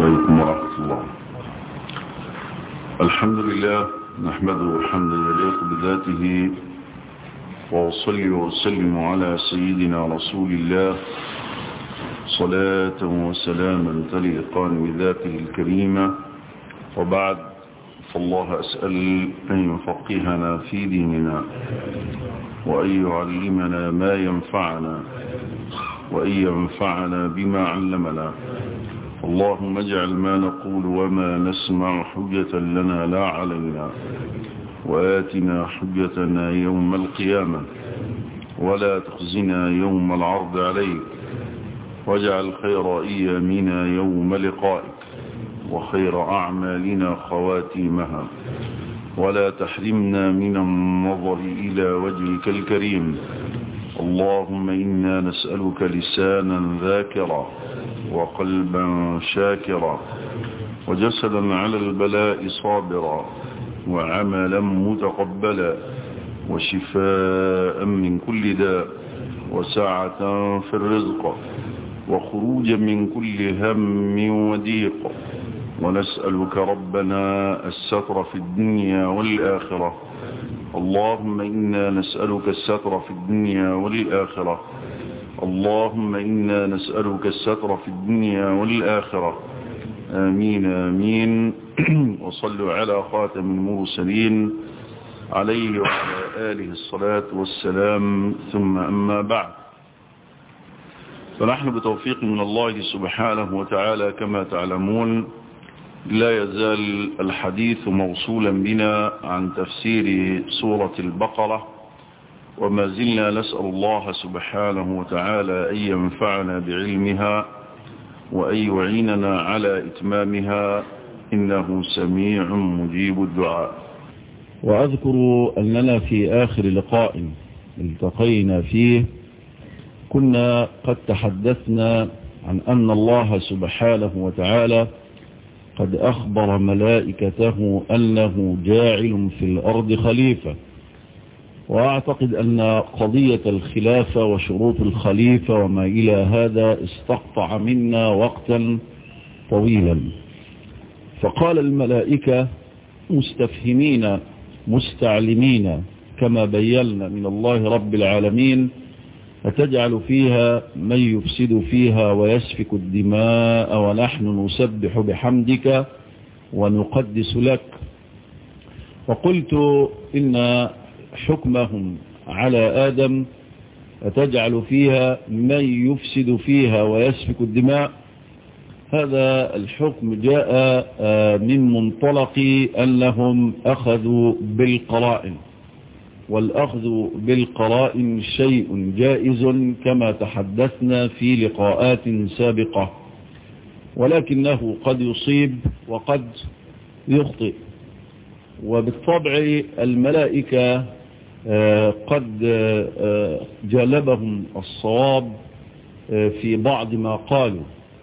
عليكم ورحمة الله الحمد لله نحمده حمدا يليق بذاته وأصلي وأسلم على سيدنا رسول الله صلاة وسلاما تليقان بذاته الكريمة وبعد فالله أسأل أن يفقهنا في ديننا وأن يعلمنا ما ينفعنا وأن ينفعنا بما علمنا اللهم اجعل ما نقول وما نسمع حجة لنا لا علينا وآتنا حجتنا يوم القيامة ولا تخزنا يوم العرض عليك واجعل خير أيامنا يوم لقائك وخير أعمالنا خواتيمها ولا تحرمنا من النظر إلى وجهك الكريم اللهم إنا نسألك لسانا ذاكرا وقلبا شاكرا وجسدا على البلاء صابرا وعملا متقبلا وشفاء من كل داء وسعة في الرزق وخروجا من كل هم وضيق ونسألك ربنا الستر في الدنيا والآخرة اللهم إنا نسألك الستر في الدنيا والآخرة اللهم إنا نسألك الستر في الدنيا والآخرة آمين آمين وصلوا على خاتم المرسلين عليه وعلى آله الصلاة والسلام ثم أما بعد فنحن بتوفيق من الله سبحانه وتعالى كما تعلمون لا يزال الحديث موصولا بنا عن تفسير سورة البقرة وما زلنا نسأل الله سبحانه وتعالى أن ينفعنا بعلمها وأن يعيننا على إتمامها إنه سميع مجيب الدعاء وأذكر أننا في آخر لقاء التقينا فيه كنا قد تحدثنا عن أن الله سبحانه وتعالى قد أخبر ملائكته أنه جاعل في الأرض خليفة وأعتقد أن قضية الخلافة وشروط الخليفة وما إلى هذا استقطع منا وقتا طويلا فقال الملائكة مستفهمين مستعلمين كما بينا من الله رب العالمين أتجعل فيها من يفسد فيها ويسفك الدماء ونحن نسبح بحمدك ونقدس لك وقلت إن حكمهم على آدم أتجعل فيها من يفسد فيها ويسفك الدماء هذا الحكم جاء من منطلق أنهم أخذوا بالقرائن والأخذ بالقرائن شيء جائز كما تحدثنا في لقاءات سابقة ولكنه قد يصيب وقد يخطئ وبالطبع الملائكة قد جلبهم الصواب في بعض ما قالوا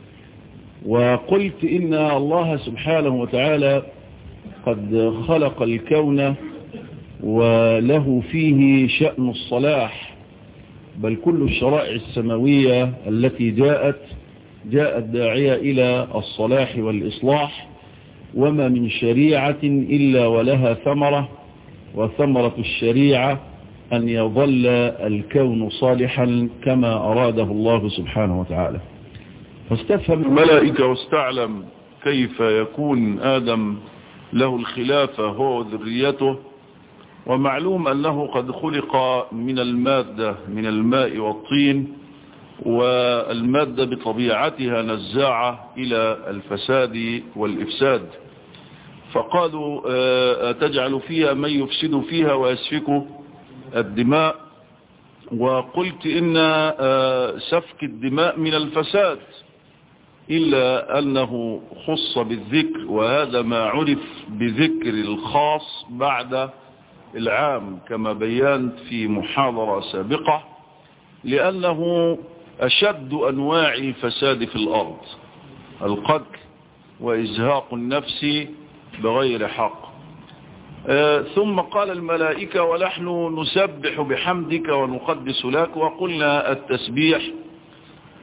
وقلت إن الله سبحانه وتعالى قد خلق الكون وله فيه شأن الصلاح بل كل الشرائع السماوية التي جاءت جاءت داعية إلى الصلاح والإصلاح وما من شريعة إلا ولها ثمرة وثمرة الشريعة أن يظل الكون صالحا كما أراده الله سبحانه وتعالى فاستفهم الملائكة واستعلم كيف يكون آدم له الخلافة هو وذريته ومعلوم أنه قد خلق من المادة من الماء والطين والمادة بطبيعتها نزاعة إلى الفساد والإفساد فقالوا تجعل فيها من يفسد فيها ويسفك الدماء وقلت إن سفك الدماء من الفساد إلا أنه خص بالذكر وهذا ما عرف بذكر الخاص بعد العام كما بيانت في محاضرة سابقة لأنه أشد أنواع الفساد في الأرض القتل وإزهاق النفس بغير حق آه ثم قال الملائكة ونحن نسبح بحمدك ونقدس لك وقلنا التسبيح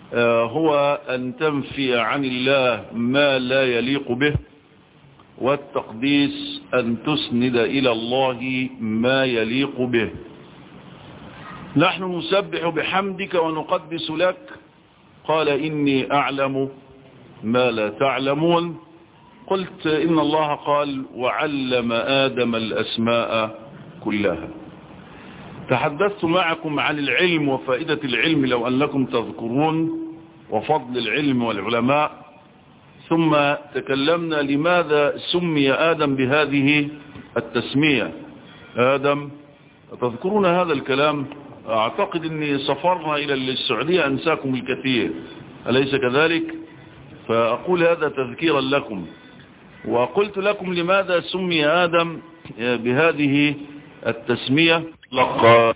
هو أن تنفي عن الله ما لا يليق به والتقديس أن تسند إلى الله ما يليق به نحن نسبح بحمدك ونقدس لك قال إني أعلم ما لا تعلمون قلت إن الله قال وعلم آدم الأسماء كلها تحدثت معكم عن العلم وفائدة العلم لو أنكم تذكرون وفضل العلم والعلماء ثم تكلمنا لماذا سمي آدم بهذه التسمية آدم تذكرون هذا الكلام أعتقد أني سافرنا إلى السعودية أنساكم الكثير أليس كذلك فأقول هذا تذكيرا لكم وقلت لكم لماذا سمي آدم بهذه التسمية لقى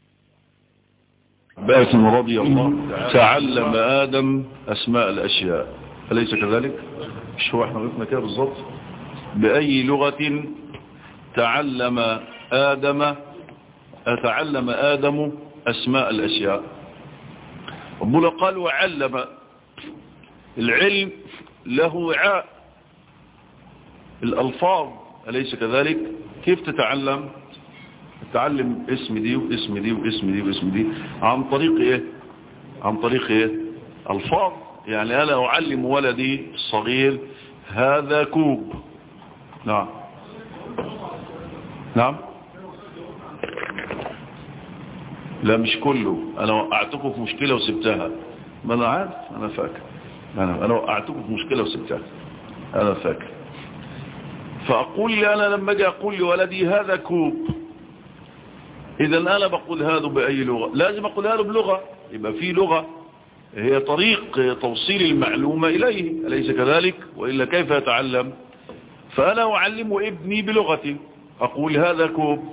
باس رضي الله تعلم آدم أسماء الأشياء أليس كذلك مش هو احنا قلنا كده بالظبط بأي لغة تعلم آدم أتعلم آدم أسماء الأشياء ربنا قال وعلم العلم له وعاء الألفاظ أليس كذلك كيف تتعلم تتعلم اسم دي واسم دي واسم دي واسم دي عن طريق ايه عن طريق ايه الفاظ يعني انا اعلم ولدي الصغير هذا كوب نعم نعم لا مش كله انا وقعتكم في مشكلة وسبتها ما انا عارف انا فاكر انا انا وقعتكم في مشكلة وسبتها انا فاكر فاقول لي انا لما اجي اقول لولدي هذا كوب اذا انا بقول هذا باي لغة لازم اقولها له بلغة يبقى في لغة هي طريق توصيل المعلومة اليه اليس كذلك وإلا كيف يتعلم فانا اعلم ابني بلغتي اقول هذا كوب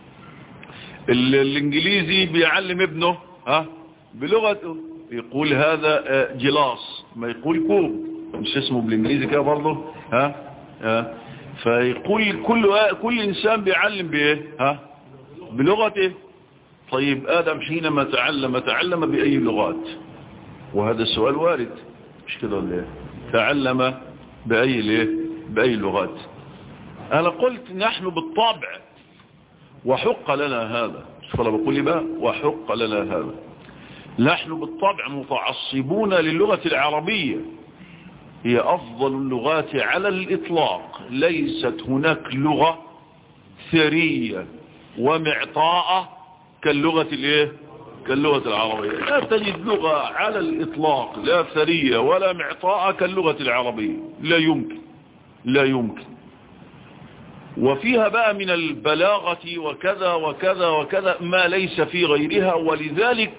الانجليزي بيعلم ابنه ها بلغته يقول هذا جلاس ما يقول كوب مش اسمه بالانجليزي كده برضه ها ها فيقول كل كل انسان بيعلم بايه ها بلغته طيب آدم حينما تعلم تعلم بأي لغات وهذا السؤال وارد مش كده ولا ايه تعلم بأي ليه بأي لغات أنا قلت نحن بالطبع وحق لنا هذا شوف أنا بقول لي بقى وحق لنا هذا نحن بالطبع متعصبون للغة العربية هي أفضل اللغات على الإطلاق ليست هناك لغة ثرية ومعطاءة كاللغة الايه كاللغة العربية لا تجد لغة على الإطلاق لا ثرية ولا معطاءة كاللغة العربية لا يمكن لا يمكن وفيها بقى من البلاغة وكذا وكذا وكذا ما ليس في غيرها ولذلك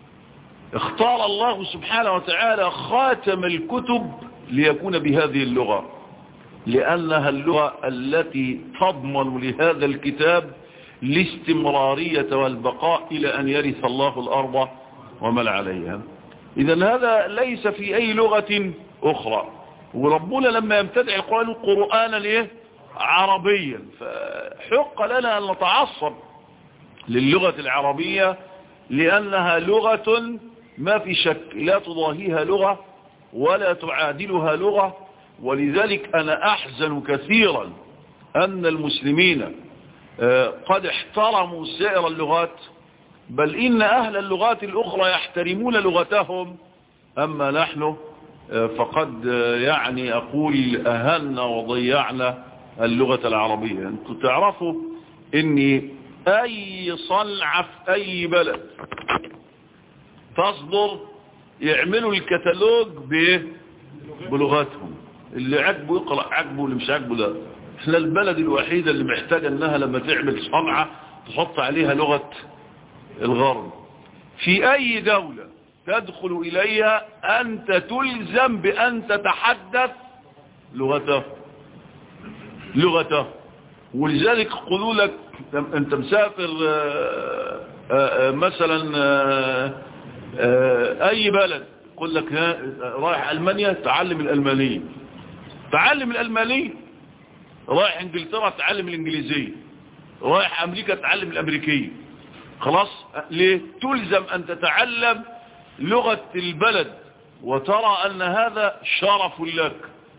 اختار الله سبحانه وتعالى خاتم الكتب ليكون بهذه اللغة لأنها اللغة التي تضمن لهذا الكتاب الاستمرارية والبقاء إلى أن يرث الله الأرض ومن عليها إذا هذا ليس في أي لغة أخرى وربنا لما يمتدع القرآن قرآنا ليه عربيا فحق لنا أن نتعصب للغة العربية لأنها لغة ما في شك لا تضاهيها لغة ولا تعادلها لغة ولذلك أنا أحزن كثيرا أن المسلمين قد احترموا سائر اللغات بل إن أهل اللغات الأخرى يحترمون لغتهم أما نحن فقد يعني أقول أهلنا وضيعنا اللغة العربية أنتم تعرفوا أن أي صنعة في أي بلد تصدر يعملوا الكتالوج بلغتهم اللي عجبه يقرأ عجبه واللي مش عجبه ده احنا البلد الوحيدة اللي محتاجة انها لما تعمل صنعة تحط عليها لغة الغرب في اي دولة تدخل اليها انت تلزم بان تتحدث لغته لغته ولذلك يقولوا لك انت مسافر مثلا اي بلد يقول لك رايح المانيا تعلم الالمانية تعلم الالمانية رايح انجلترا تعلم الانجليزية رايح امريكا تعلم الامريكية خلاص ليه تلزم ان تتعلم لغة البلد وترى أن هذا شرف لك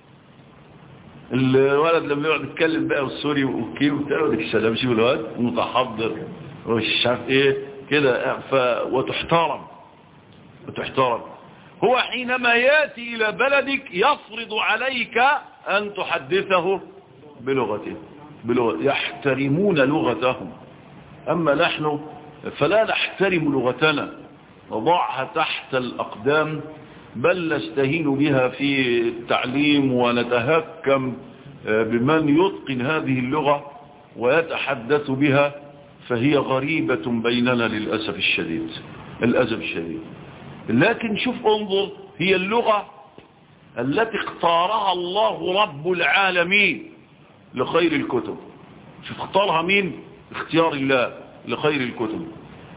الولد لما يقعد يتكلم بقى والسوري والكيل وبتاع ودك السلام شوف الواد متحضر ومش عارف ايه كده ف... وتحترم وتحترم هو حينما ياتي الى بلدك يفرض عليك ان تحدثه بلغته بلغة يحترمون لغتهم اما نحن فلا نحترم لغتنا نضعها تحت الاقدام بل نستهين بها في التعليم ونتهكم بمن يتقن هذه اللغة ويتحدث بها فهي غريبة بيننا للأسف الشديد الأسف الشديد لكن شوف انظر هي اللغة التي اختارها الله رب العالمين لخير الكتب شوف اختارها مين اختيار الله لخير الكتب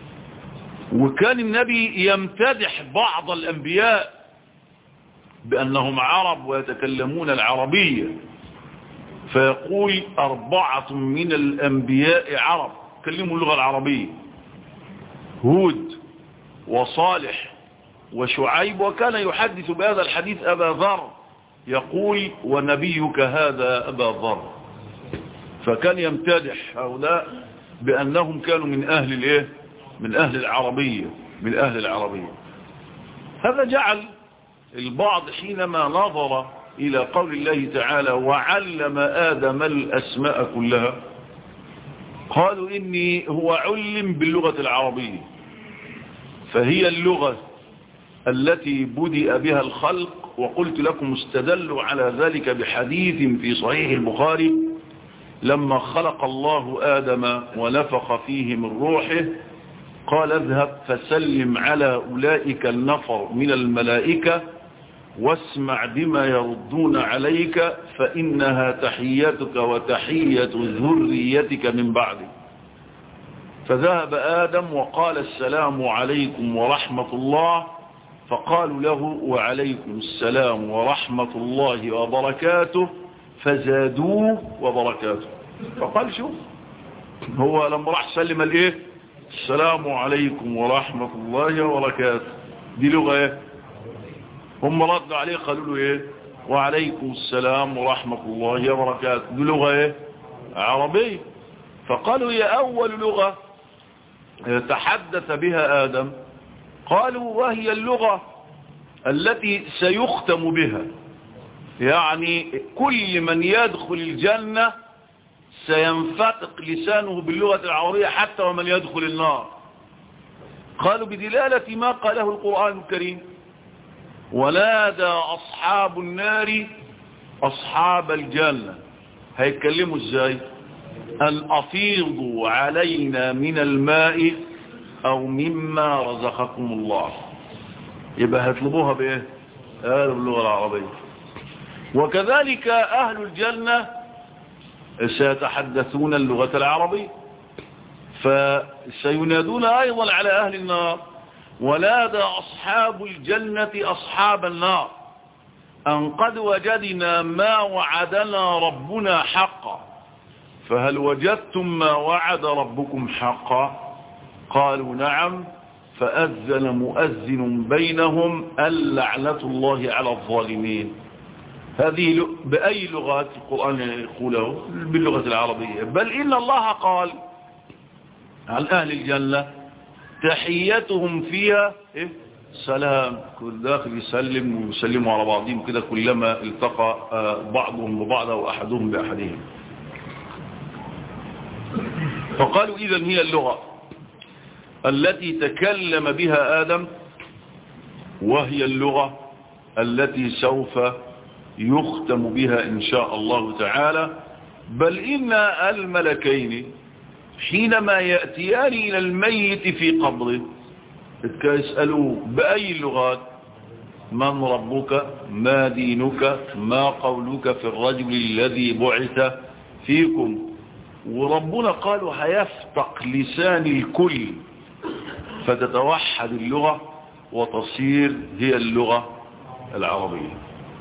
وكان النبي يمتدح بعض الأنبياء بأنهم عرب ويتكلمون العربية فيقول أربعة من الأنبياء عرب كلموا اللغة العربية هود وصالح وشعيب وكان يحدث بهذا الحديث أبا ذر يقول ونبيك هذا أبا ذر فكان يمتدح هؤلاء بأنهم كانوا من أهل الإيه؟ من أهل العربية من أهل العربية هذا جعل البعض حينما نظر إلى قول الله تعالى وعلم آدم الأسماء كلها قالوا إني هو علم باللغة العربية فهي اللغة التي بدأ بها الخلق وقلت لكم استدلوا على ذلك بحديث في صحيح البخاري لما خلق الله آدم ونفخ فيه من روحه قال اذهب فسلم على أولئك النفر من الملائكة واسمع بما يردون عليك فإنها تحيتك وتحية ذريتك من بعدك فذهب آدم وقال السلام عليكم ورحمة الله فقالوا له وعليكم السلام ورحمة الله وبركاته فزادوه وبركاته فقال شوف هو لما راح سلم الايه السلام عليكم ورحمة الله وبركاته دي لغة ايه هم ردوا عليه قالوا له ايه وعليكم السلام ورحمة الله وبركاته دي لغة ايه عربية فقالوا هي اول لغة تحدث بها آدم قالوا وهي اللغة التي سيختم بها يعني كل من يدخل الجنة سينفتق لسانه باللغة العربية حتى ومن يدخل النار قالوا بدلالة ما قاله القرآن الكريم ونادى أصحاب النار أصحاب الجنة هيتكلموا ازاي أن أفيضوا علينا من الماء أو مما رزقكم الله يبقى هيطلبوها بإيه هذا باللغة العربية وكذلك أهل الجنة سيتحدثون اللغة العربية فسينادون أيضا على أهل النار ونادى أصحاب الجنة أصحاب النار أن قد وجدنا ما وعدنا ربنا حقا فهل وجدتم ما وعد ربكم حقا قالوا نعم فأذن مؤذن بينهم اللعنة الله على الظالمين هذه بأي لغات القرآن يقوله باللغة العربية بل إن الله قال عن أهل الجنة تحيتهم فيها إيه؟ سلام كل داخل يسلم ويسلموا على بعضهم كده كلما التقى بعضهم ببعض وأحدهم بأحدهم فقالوا إذا هي اللغة التي تكلم بها آدم وهي اللغة التي سوف يختم بها إن شاء الله تعالى بل إن الملكين حينما يأتيان إلى الميت في قبره يسألوا بأي اللغات من ربك ما دينك ما قولك في الرجل الذي بعث فيكم وربنا قالوا هيفتق لسان الكل فتتوحد اللغة وتصير هي اللغة العربية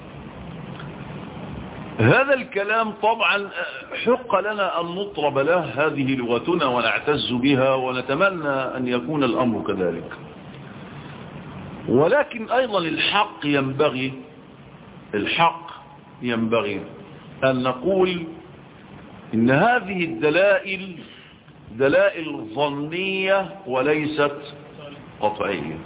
هذا الكلام طبعا حق لنا أن نطرب له هذه لغتنا ونعتز بها ونتمنى أن يكون الأمر كذلك ولكن أيضا الحق ينبغي الحق ينبغي أن نقول إن هذه الدلائل دلائل ظنية وليست قطعية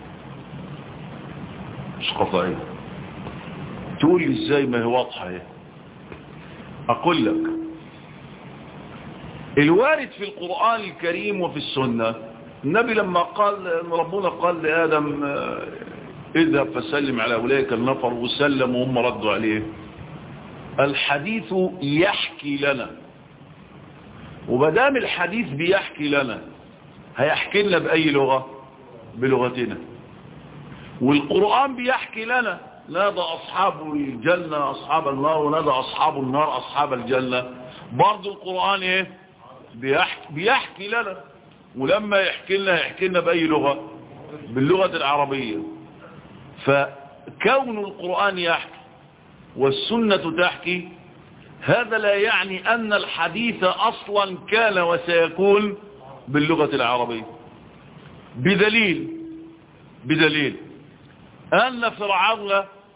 مش قطعية تقول لي ازاي ما هي واضحة ايه اقول لك الوارد في القرآن الكريم وفي السنة النبي لما قال ربنا قال لآدم اذهب فسلم على أولئك النفر وسلم وهم ردوا عليه الحديث يحكي لنا ومدام الحديث بيحكي لنا هيحكي لنا بأي لغة بلغتنا والقرآن بيحكي لنا نادى أصحاب الجنة أصحاب النار ونادى أصحاب النار أصحاب الجنة برضو القرآن إيه بيحكي, بيحكي لنا ولما يحكي لنا يحكي لنا بأي لغة باللغة العربية فكون القرآن يحكي والسنة تحكي هذا لا يعني أن الحديث أصلا كان وسيكون باللغة العربية بدليل بدليل أن فرعون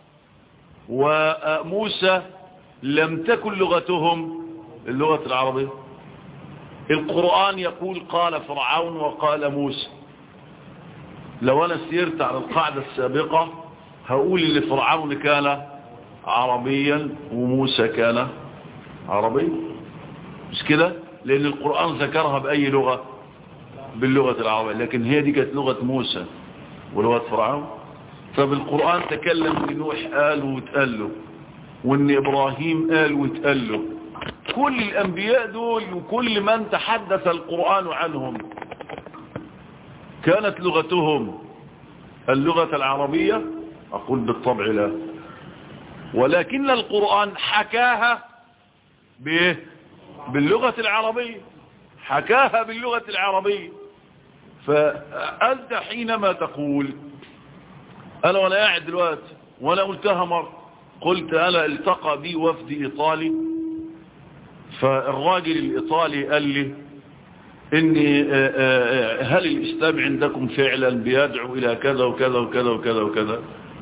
وموسى لم تكن لغتهم اللغة العربية القرآن يقول قال فرعون وقال موسى لو أنا سيرت على القاعدة السابقة هقول ان فرعون كان عربيا وموسى كان عربي مش كده لأن القرآن ذكرها بأي لغة باللغة العربية لكن هي دي كانت لغة موسى ولغة فرعون فبالقرآن تكلم ان نوح قال واتقال له وان إبراهيم قال واتقال له كل الأنبياء دول وكل من تحدث القرآن عنهم كانت لغتهم اللغة العربية أقول بالطبع لا ولكن القرآن حكاها بإيه باللغة العربية حكاها باللغة العربية فأنت حينما تقول أنا وأنا قاعد دلوقتي وأنا قلتها مرة قلت أنا التقى بي وفد إيطالي فالراجل الإيطالي قال لي إني هل الإسلام عندكم فعلا بيدعو إلى كذا وكذا وكذا وكذا وكذا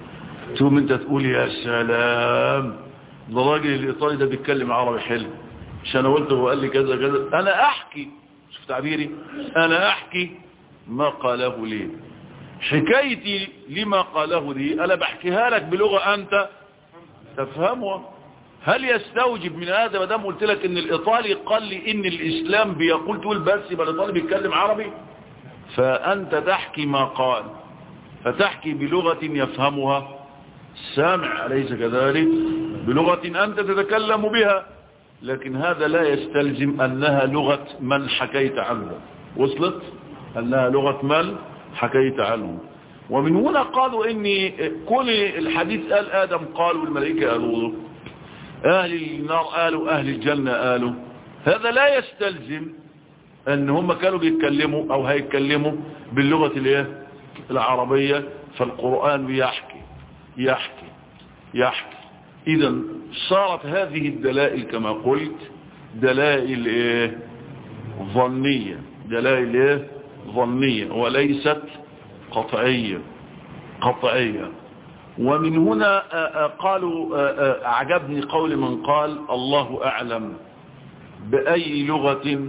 ثم أنت تقول يا سلام ده الراجل الإيطالي ده بيتكلم عربي حلو مش أنا قلت هو قال لي كذا كذا أنا أحكي شوف تعبيري أنا أحكي ما قاله لي حكايتي لما قاله لي أنا بحكيها لك بلغة أنت تفهمها هل يستوجب من هذا ما دام قلت لك ان الايطالي قال لي ان الاسلام بيقول تقول بس يبقى الايطالي بيتكلم عربي فانت تحكي ما قال فتحكي بلغة يفهمها السامع أليس كذلك بلغة أنت تتكلم بها لكن هذا لا يستلزم أنها لغة من حكيت عنه وصلت أنها لغة من حكيت عنه ومن هنا قالوا إني كل الحديث قال آدم قال والملائكة قالوا أهل النار قالوا أهل الجنة قالوا هذا لا يستلزم أن هم كانوا بيتكلموا أو هيتكلموا باللغة الايه العربية فالقرآن يحكي يحكي يحكي إذا صارت هذه الدلائل كما قلت دلائل إيه ظنية دلائل إيه ظنية وليست قطعية قطعية ومن هنا قالوا أعجبني قول من قال الله أعلم بأي لغة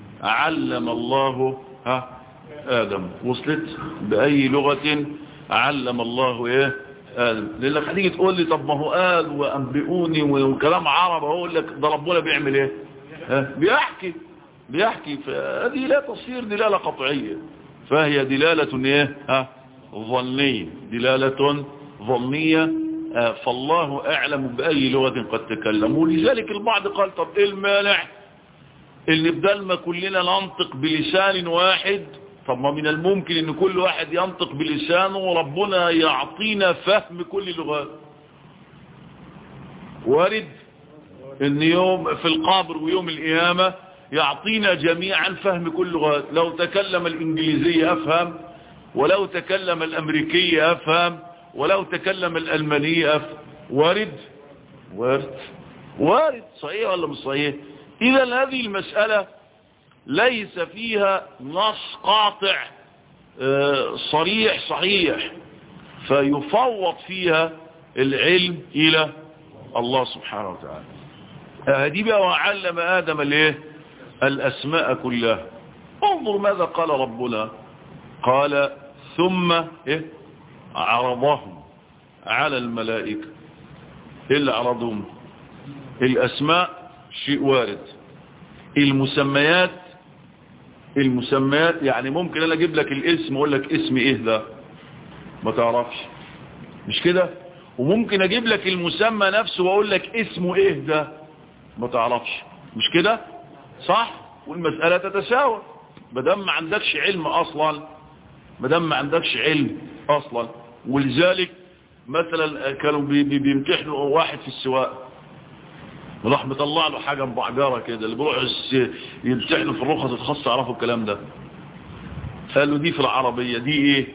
علم الله ها آدم وصلت بأي لغة علم الله إيه آدم لأنك هتيجي تقول لي طب ما هو قال وأنبئوني وكلام عرب أقول لك ده ربنا بيعمل إيه ها بيحكي بيحكي فهذه لا تصير دلالة قطعية فهي دلالة إيه ها ظنية دلالة ظنية فالله أعلم بأي لغة قد تكلموا لذلك البعض قال طب إيه المانع اللي بدل ما كلنا ننطق بلسان واحد طب ما من الممكن ان كل واحد ينطق بلسانه وربنا يعطينا فهم كل اللغات وارد ان يوم في القبر ويوم القيامة يعطينا جميعا فهم كل لغات لو تكلم الانجليزية افهم ولو تكلم الامريكية افهم ولو تكلم الألمانية وارد وارد وارد صحيح ولا مش صحيح إذا هذه المسألة ليس فيها نص قاطع صريح صحيح فيفوض فيها العلم إلى الله سبحانه وتعالى هذه بقى وعلم آدم الايه الأسماء كلها انظر ماذا قال ربنا قال ثم إيه عرضهم على الملائكة إيه اللي عرضهم الأسماء شيء وارد المسميات المسميات يعني ممكن انا اجيب لك الاسم واقول لك اسم ايه ده ما تعرفش مش كده وممكن اجيب لك المسمى نفسه واقول لك اسمه ايه ده ما تعرفش مش كده صح والمسألة تتساوى مادام ما عندكش علم اصلا مادام ما عندكش علم اصلا ولذلك مثلا كانوا بي بي بيمتحنوا واحد في السواقه راح مطلع له حاجة مبعجرة كده اللي بيروحوا يمتحنوا في الرخص الخاصة يعرفوا الكلام ده قال له دي في العربية دي ايه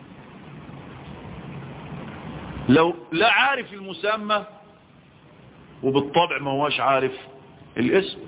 لو لا عارف المسمى وبالطبع ما هواش عارف الاسم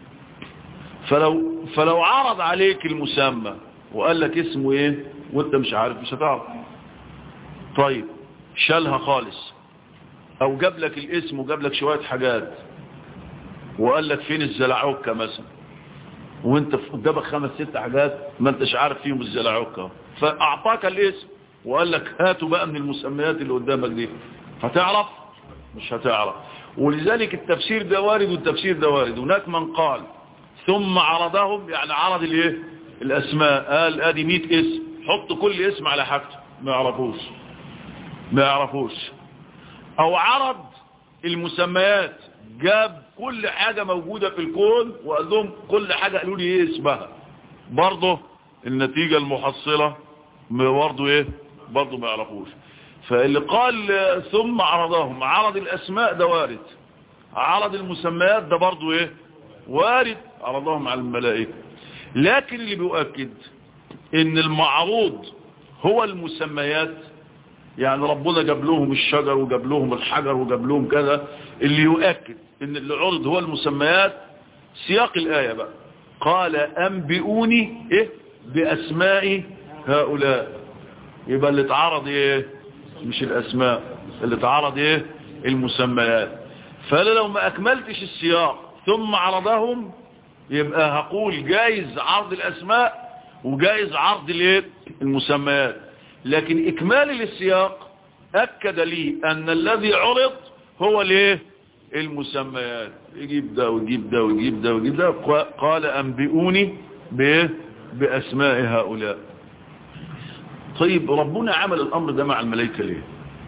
فلو فلو عرض عليك المسمى وقال لك اسمه ايه وانت مش عارف مش هتعرف طيب شالها خالص او جاب لك الاسم وجاب لك شوية حاجات وقال لك فين الزلعوكة مثلا وانت قدامك خمس ست حاجات ما انتش عارف فيهم الزلعوكة فاعطاك الاسم وقال لك هاتوا بقى من المسميات اللي قدامك دي هتعرف مش هتعرف ولذلك التفسير ده وارد والتفسير ده وارد هناك من قال ثم عرضهم يعني عرض الايه الاسماء قال ادي 100 اسم حط كل اسم على حاجته ما يعرفوش ما يعرفوش او عرض المسميات جاب كل حاجة موجودة في الكون وقال لهم كل حاجة قالوا لي ايه اسمها برضه النتيجة المحصلة برضه ايه برضه ما يعرفوش فاللي قال ثم عرضهم عرض الاسماء ده وارد عرض المسميات ده برضه ايه وارد عرضهم على الملائكة لكن اللي بيؤكد ان المعروض هو المسميات يعني ربنا جاب لهم الشجر وجاب لهم الحجر وجاب لهم كذا اللي يؤكد ان اللي عرض هو المسميات سياق الآية بقى قال أنبئوني إيه بأسماء هؤلاء يبقى اللي اتعرض إيه مش الأسماء اللي اتعرض إيه المسميات فأنا لو ما أكملتش السياق ثم عرضهم يبقى هقول جايز عرض الأسماء وجايز عرض الايه المسميات لكن إكمال للسياق أكد لي أن الذي عرض هو الايه المسميات يجيب ده ويجيب ده ويجيب ده ويجيب ده قال أنبئوني بأسماء هؤلاء طيب ربنا عمل الأمر ده مع الملائكة ليه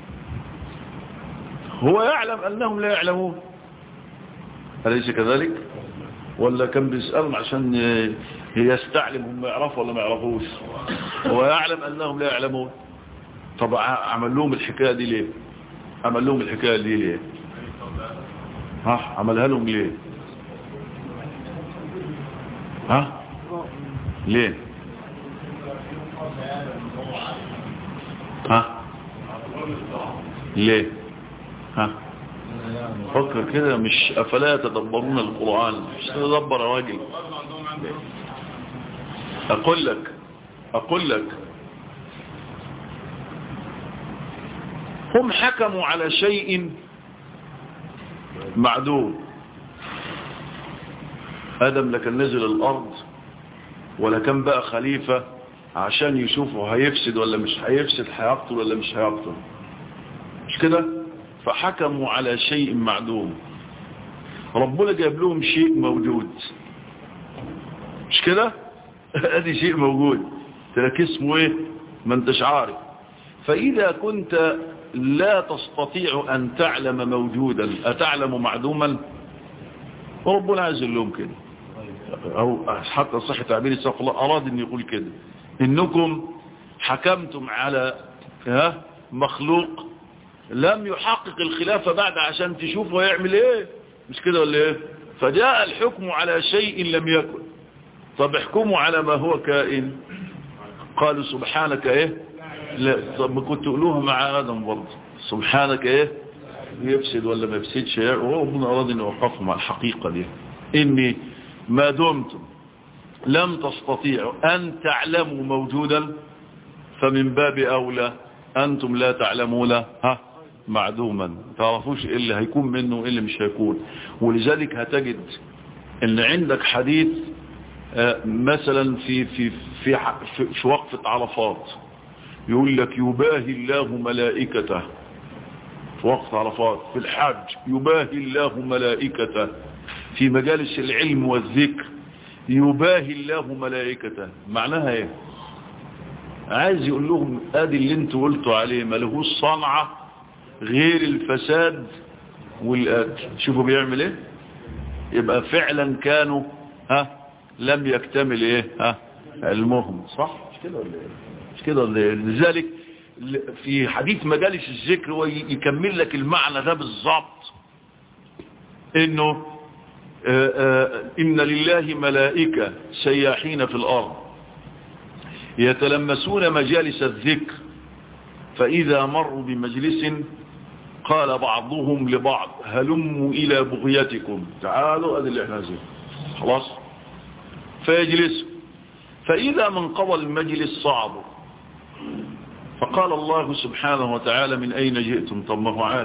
هو يعلم أنهم لا يعلمون أليس كذلك ولا كان بيسألهم عشان يستعلم هم يعرفوا ولا ما يعرفوش هو يعلم أنهم لا يعلمون طب عمل لهم الحكاية دي ليه عمل لهم الحكاية دي ليه ها عملها لهم ليه ها ليه ها ليه ها فكر كده مش أفلا يتدبرون القرآن مش تدبر يا راجل أقول لك أقول لك هم حكموا على شيء معدوم آدم لكن نزل الأرض ولا كان بقى خليفة عشان يشوفوا هيفسد ولا مش هيفسد هيقتل ولا مش هيقتل مش كده فحكموا على شيء معدوم ربنا جاب لهم شيء موجود مش كده ادي شيء موجود تلك اسمه ايه ما انتش عارف فاذا كنت لا تستطيع ان تعلم موجودا اتعلم معدوما ربنا عايز لهم كده او حتى صح تعبير السلف الله اراد ان يقول كده انكم حكمتم على ها مخلوق لم يحقق الخلافة بعد عشان تشوفه هيعمل ايه مش كده ولا ايه فجاء الحكم على شيء لم يكن طب احكموا على ما هو كائن قالوا سبحانك ايه لا طب ما كنت تقولوها مع ادم برضه سبحانك ايه يفسد ولا ما يفسدش وربنا اراد ان يوقفهم على الحقيقة دي اني ما دمتم لم تستطيعوا ان تعلموا موجودا فمن باب اولى أنتم لا تعلمون ها معدوما تعرفوش إيه اللي هيكون منه وإيه اللي مش هيكون ولذلك هتجد ان عندك حديث مثلا في في في في, في وقفة عرفات يقول لك يباهي الله ملائكته في وقفة عرفات في الحج يباهي الله ملائكته في مجالس العلم والذكر يباهي الله ملائكته معناها ايه عايز يقول لهم ادي اللي انتوا قلتوا عليه ملهوش صنعة غير الفساد والاكل شوفوا بيعمل ايه يبقى فعلا كانوا ها لم يكتمل ايه ها علمهم صح مش كده ولا ايه مش كده ولا ايه لذلك في حديث مجالس الذكر ويكمل لك المعنى ده بالظبط انه آآ آآ ان لله ملائكة سياحين في الارض يتلمسون مجالس الذكر فاذا مروا بمجلس قال بعضهم لبعض هلموا إلى بغيتكم تعالوا هذا اللي احنا زي خلاص فيجلسوا فإذا من قضى المجلس صعدوا فقال الله سبحانه وتعالى من أين جئتم طب ما هو عاد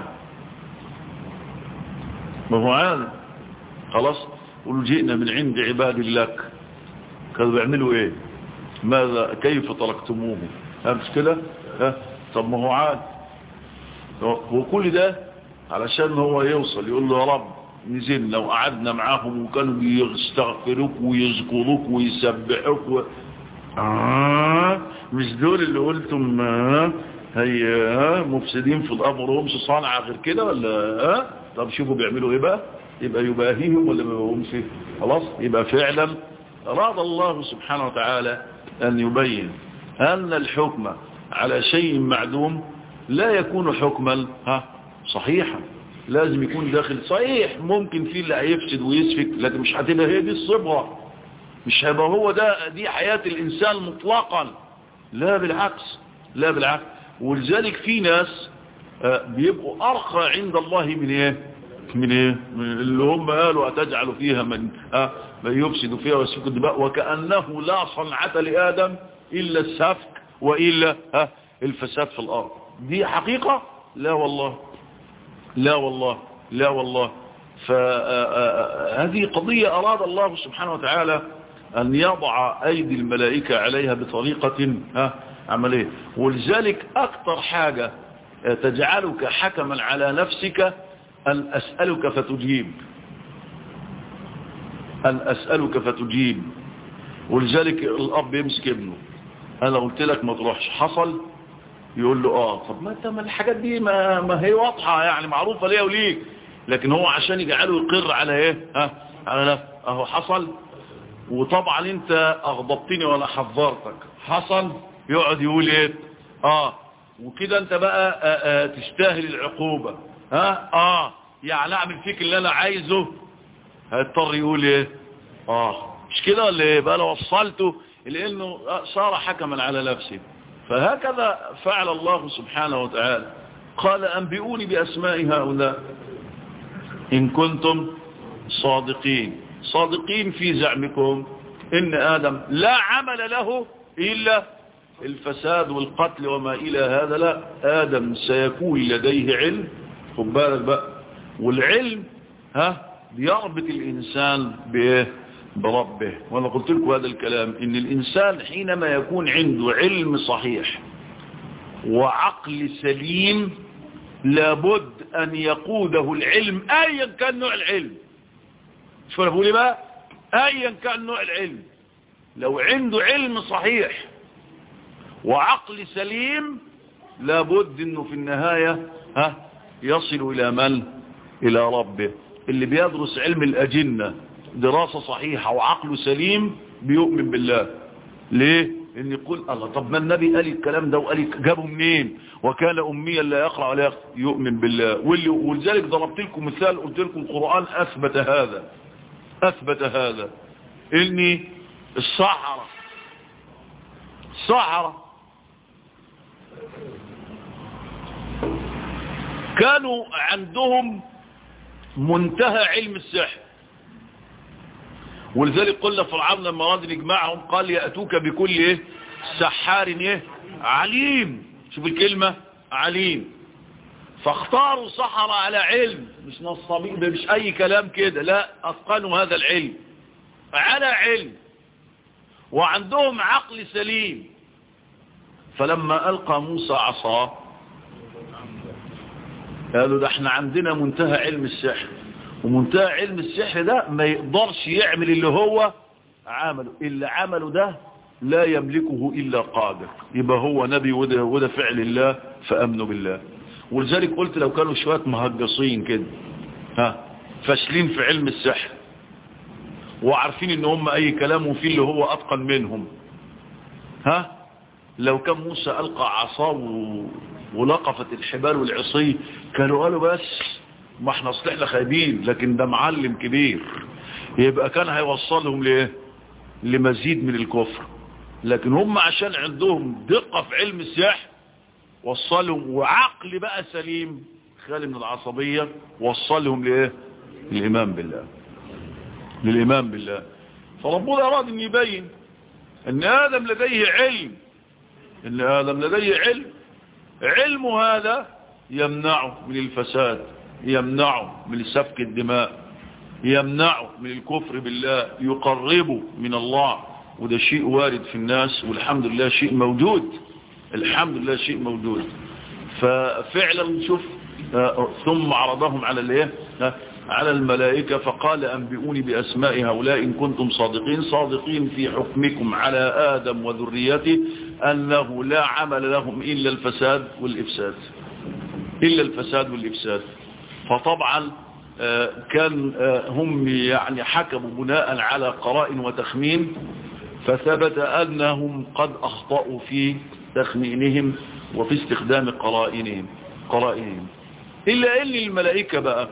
ما هو عاد خلاص قلوا جئنا من عند عباد لك كانوا بيعملوا ايه ماذا كيف تركتموه مش كده طب ما هو عاد وكل ده علشان هو يوصل يقول له يا رب نزلنا وقعدنا معاهم وكانوا يستغفروك ويذكروك ويسبحوك و... آه مش دول اللي قلتم آه هي آه مفسدين في الأمر وهمش صانعة غير كده ولا آه طب شوفوا بيعملوا ايه بقى يبقى يباهيهم ولا ما يباهيهمش خلاص يبقى فعلا أراد الله سبحانه وتعالى أن يبين أن الحكم على شيء معدوم لا يكون حكما ها صحيحا لازم يكون داخل صحيح ممكن فيه اللي هيفسد ويسفك لكن مش هتبقى هي دي الصبغة مش هيبقى هو ده دي حياة الإنسان مطلقا لا بالعكس لا بالعكس ولذلك في ناس بيبقوا أرقى عند الله من ايه من ايه من اللي هم قالوا أتجعل فيها من, آه من يفسد فيها ويسفك الدماء وكأنه لا صنعة لآدم إلا السفك وإلا آه الفساد في الأرض دي حقيقة لا والله لا والله لا والله فهذه قضية أراد الله سبحانه وتعالى أن يضع أيدي الملائكة عليها بطريقة عملية ولذلك أكثر حاجة تجعلك حكما على نفسك أن أسألك فتجيب أن أسألك فتجيب ولذلك الأب يمسك ابنه أنا قلت لك ما تروحش حصل يقول له اه طب ما انت ما الحاجات دي ما, ما هي واضحه يعني معروفه ليا وليك لكن هو عشان يجعله يقر على ايه ها على نفسه اهو حصل وطبعا انت اغضبتني وانا حذرتك حصل يقعد يقول ايه اه وكده انت بقى آآ آآ تستاهل العقوبه ها اه يعني اعمل فيك اللي انا عايزه هيضطر يقول ايه اه مش كده ولا ايه بقى لو وصلته لانه صار حكما على نفسه فهكذا فعل الله سبحانه وتعالى قال أنبئوني بأسماء هؤلاء إن كنتم صادقين صادقين في زعمكم إن آدم لا عمل له إلا الفساد والقتل وما إلى هذا لا آدم سيكون لديه علم خد بالك بقى والعلم ها بيربط الإنسان بإيه بربه وانا قلت لكم هذا الكلام ان الانسان حينما يكون عنده علم صحيح وعقل سليم لابد ان يقوده العلم ايا كان نوع العلم شو انا بقول بقى ايا كان نوع العلم لو عنده علم صحيح وعقل سليم لابد انه في النهاية ها يصل الى من الى ربه اللي بيدرس علم الاجنه دراسة صحيحة وعقله سليم بيؤمن بالله ليه ان يقول الله طب ما النبي قال الكلام ده وقال جابه منين وكان اميا لا يقرأ ولا يقرأ يؤمن بالله واللي ولذلك ضربت لكم مثال قلت لكم القرآن اثبت هذا اثبت هذا ان الصحراء الصحراء كانوا عندهم منتهى علم السحر ولذلك قلنا فرعون لما اراد يجمعهم قال يأتوك بكل ايه سحار ايه عليم شوف الكلمة عليم فاختاروا سحرة على علم مش نصابين مش اي كلام كده لا اتقنوا هذا العلم على علم وعندهم عقل سليم فلما ألقى موسى عصاه قالوا ده احنا عندنا منتهى علم السحر ومنتهى علم السحر ده ما يقدرش يعمل اللي هو عمله اللي عمله ده لا يملكه إلا قادر يبقى هو نبي وده, وده فعل الله فأمنوا بالله ولذلك قلت لو كانوا شوية مهجصين كده ها فاشلين في علم السحر وعارفين ان هم اي كلام وفي اللي هو اتقن منهم ها لو كان موسى القى عصاه ولقفت الحبال والعصي كانوا قالوا بس ما احنا اصلحنا خايبين لكن ده معلم كبير يبقى كان هيوصلهم لايه لمزيد من الكفر لكن هم عشان عندهم دقة في علم السحر وصلهم وعقل بقى سليم خالي من العصبية وصلهم لايه للإيمان بالله للإيمان بالله فربنا أراد أن يبين أن آدم لديه علم أن آدم لديه علم علم هذا يمنعه من الفساد يمنعه من سفك الدماء يمنعه من الكفر بالله يقربه من الله وده شيء وارد في الناس والحمد لله شيء موجود الحمد لله شيء موجود ففعلا شوف ثم عرضهم على الايه على الملائكة فقال أنبئوني بأسماء هؤلاء إن كنتم صادقين صادقين في حكمكم على آدم وذريته أنه لا عمل لهم إلا الفساد والإفساد إلا الفساد والإفساد فطبعا كان هم يعني حكموا بناء على قراء وتخمين فثبت أنهم قد أخطأوا في تخمينهم وفي استخدام قرائنهم قرائنهم إلا أن الملائكة بقى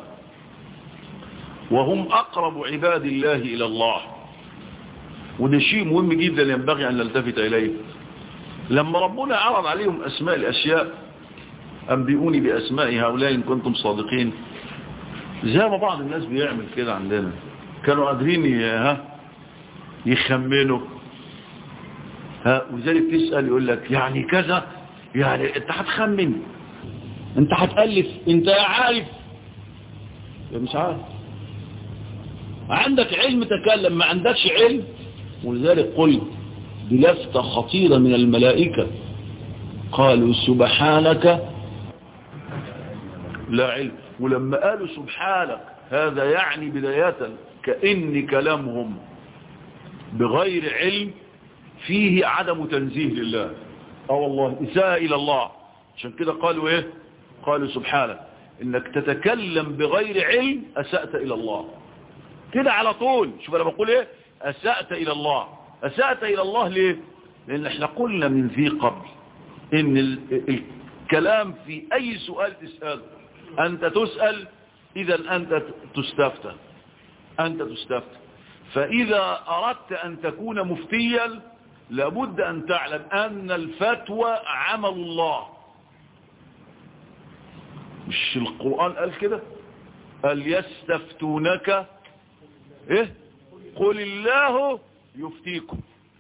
وهم أقرب عباد الله إلى الله وده شيء مهم جدا ينبغي أن نلتفت إليه لما ربنا عرض عليهم أسماء الأشياء أنبئوني بأسماء هؤلاء إن كنتم صادقين زي ما بعض الناس بيعمل كده عندنا كانوا قادرين ها يخمنوا ها وذلك تسأل يقول لك يعني كذا يعني انت هتخمن انت هتألف انت عارف يا مش عارف عندك علم تكلم ما عندكش علم ولذلك قلت بلفتة خطيرة من الملائكة قالوا سبحانك لا علم ولما قالوا سبحانك هذا يعني بداية كأن كلامهم بغير علم فيه عدم تنزيه لله اه والله إساءة إلى الله عشان كده قالوا ايه قالوا سبحانك انك تتكلم بغير علم أسأت إلى الله كده على طول شوف انا بقول ايه أسأت إلى الله أسأت إلى الله ليه لأن احنا قلنا من ذي قبل ان الكلام في أي سؤال تسأله أنت تسأل إذا أنت تستفتى أنت تستفتى فإذا أردت أن تكون مفتيا لابد أن تعلم أن الفتوى عمل الله مش القرآن قال كده قال يستفتونك إيه قل الله يفتيكم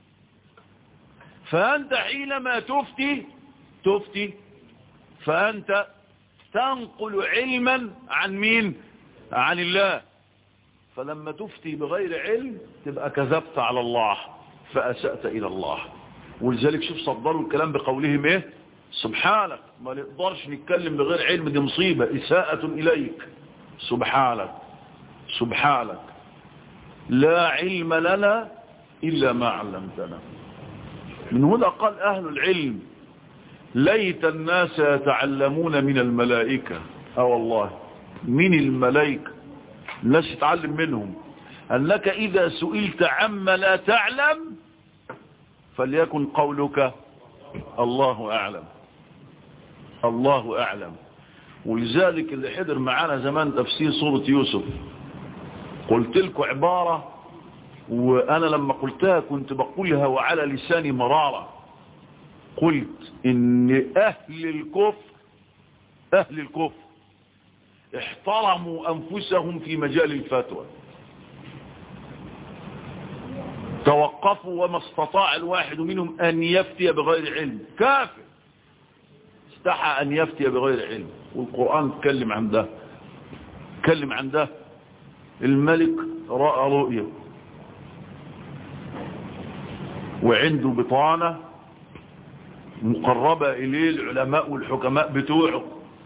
فأنت حينما تفتي تفتي فأنت تنقل علما عن مين عن الله فلما تفتي بغير علم تبقى كذبت على الله فأسأت إلى الله ولذلك شوف صدروا الكلام بقولهم ايه سبحانك ما نقدرش نتكلم بغير علم دي مصيبة إساءة إليك سبحانك سبحانك لا علم لنا إلا ما علمتنا من هنا قال أهل العلم ليت الناس يتعلمون من الملائكة اه والله من الملائكة الناس يتعلم منهم أنك إذا سئلت عما لا تعلم فليكن قولك الله أعلم الله أعلم ولذلك اللي حضر معانا زمان تفسير سورة يوسف قلت لكم عبارة وأنا لما قلتها كنت بقولها وعلى لساني مرارة قلت إن أهل الكفر أهل الكفر احترموا أنفسهم في مجال الفتوى توقفوا وما استطاع الواحد منهم أن يفتي بغير علم كافر استحى أن يفتي بغير علم والقرآن اتكلم عن ده اتكلم عن ده الملك رأى رؤية وعنده بطانة مقربة إليه العلماء والحكماء بتوعه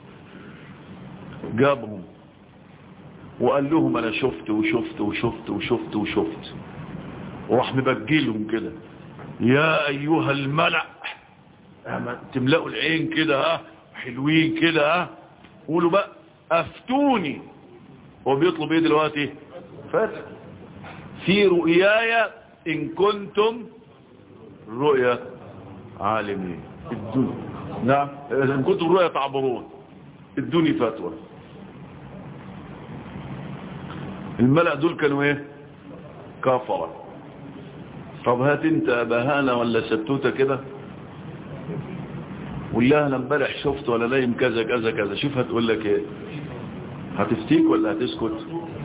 جابهم وقال لهم أنا شفت وشفت وشفت وشفت وشفت وراح مبجلهم كده يا أيها الملأ تملأوا العين كده ها حلوين كده ها قولوا بقى أفتوني هو بيطلب ايه دلوقتي فتح في رؤياي إن كنتم رؤيا عالمين الدنيا نعم إن كنتم رؤيا تعبرون ادوني فتوى الملأ دول كانوا ايه كافرة طب هات انت بهانة ولا ستوتة كده قول لها انا امبارح شفت ولا نايم كذا كذا كذا شوف هتقول لك ايه هتفتيك ولا هتسكت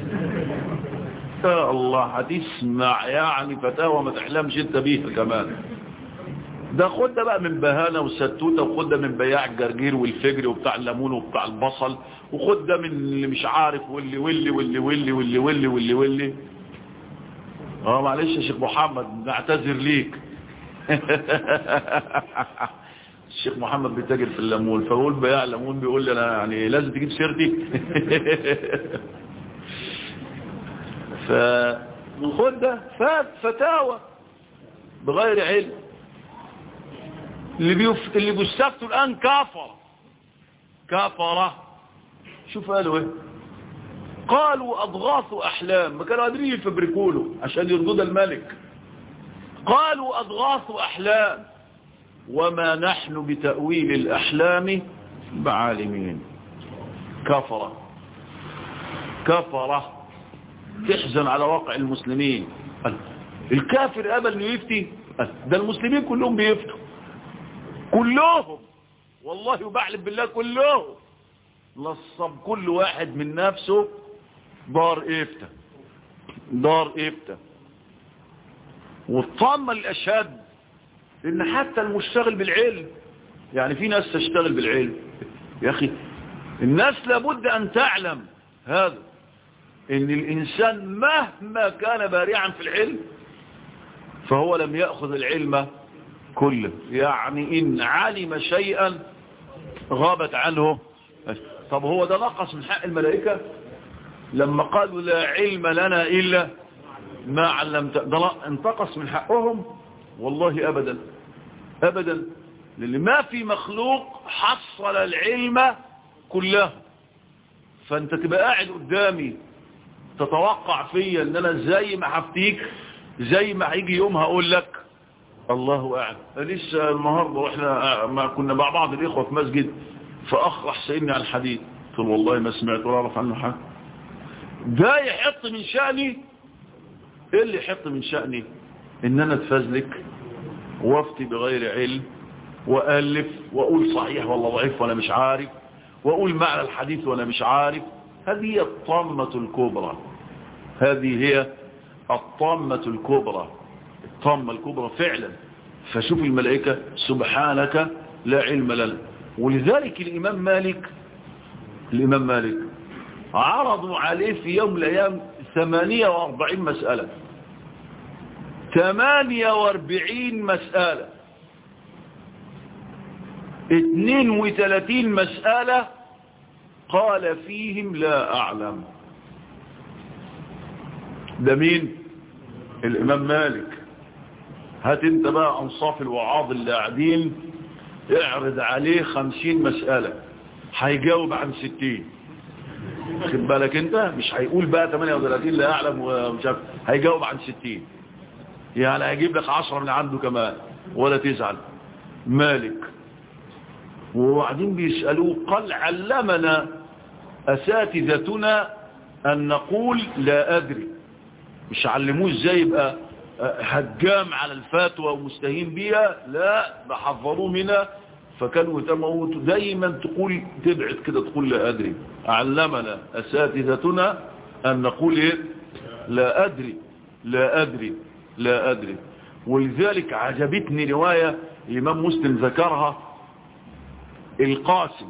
يا الله هتسمع يعني فتاوى ما تحلمش انت بيها كمان ده خد ده بقى من بهانة والستوتة وخد ده من بياع الجرجير والفجر وبتاع الليمون وبتاع البصل وخد ده من اللي مش عارف واللي واللي واللي واللي واللي واللي واللي واللي اه معلش يا شيخ محمد نعتذر ليك الشيخ محمد بيتاجر في الليمون فبقول بياع الليمون بيقول لي انا يعني لازم تجيب سيرتي فخد ده فات فتاوى بغير علم اللي بيف... اللي بيستفتوا الآن كافر كافرة شوف قالوا ايه قالوا أضغاث أحلام ما كانوا قادرين يفبركوا له عشان يرضوا الملك قالوا أضغاث أحلام وما نحن بتأويل الأحلام بعالمين كفرة كفرة تحزن على واقع المسلمين الكافر قبل انه يفتي ده المسلمين كلهم بيفتوا كلهم والله يبعلم بالله كلهم نصب كل واحد من نفسه دار افتى دار افتى والطامة الاشد ان حتى المشتغل بالعلم يعني في ناس تشتغل بالعلم يا اخي الناس لابد ان تعلم هذا ان الانسان مهما كان بارعا في العلم فهو لم يأخذ العلم كله يعني ان علم شيئا غابت عنه طب هو ده نقص من حق الملائكة لما قالوا لا علم لنا إلا ما علمت ده انتقص من حقهم والله أبدا أبدا لأن ما في مخلوق حصل العلم كله فأنت تبقى قاعد قدامي تتوقع فيا ان انا زي ما هفتيك زي ما هيجي يوم هقول لك الله اعلم لسه النهارده واحنا ما كنا مع بعض الاخوه في مسجد فاخ راح سالني عن الحديث قلت له والله ما سمعت ولا اعرف عنه حاجه ده يحط من شأني ايه اللي يحط من شأني ان انا اتفزلك وافتي بغير علم والف واقول صحيح ولا ضعيف وانا مش عارف واقول معنى الحديث وانا مش عارف هذه هي الطامة الكبرى هذه هي الطامة الكبرى الطامة الكبرى فعلا فشوف الملائكة سبحانك لا علم لنا ولذلك الإمام مالك الإمام مالك عرضوا عليه في يوم من الأيام 48 مسألة 48 مسألة 32 مسألة قال فيهم لا أعلم ده مين الإمام مالك هات انت بقى أنصاف الوعاظ اللي قاعدين اعرض عليه خمسين مسألة هيجاوب عن ستين خد بالك انت مش هيقول بقى 38 لا أعلم ومش عارف هيجاوب عن ستين يعني هيجيب لك عشرة من عنده كمان ولا تزعل مالك وبعدين بيسألوه قال علمنا أساتذتنا أن نقول لا أدري مش علموه ازاي يبقى هجام على الفتوى ومستهين بيها لا ده حفظوه منها فكانوا يتموتوا دايما تقول تبعد كده تقول لا أدري علمنا أساتذتنا أن نقول إيه لا أدري لا أدري لا أدري ولذلك عجبتني رواية الإمام مسلم ذكرها القاسم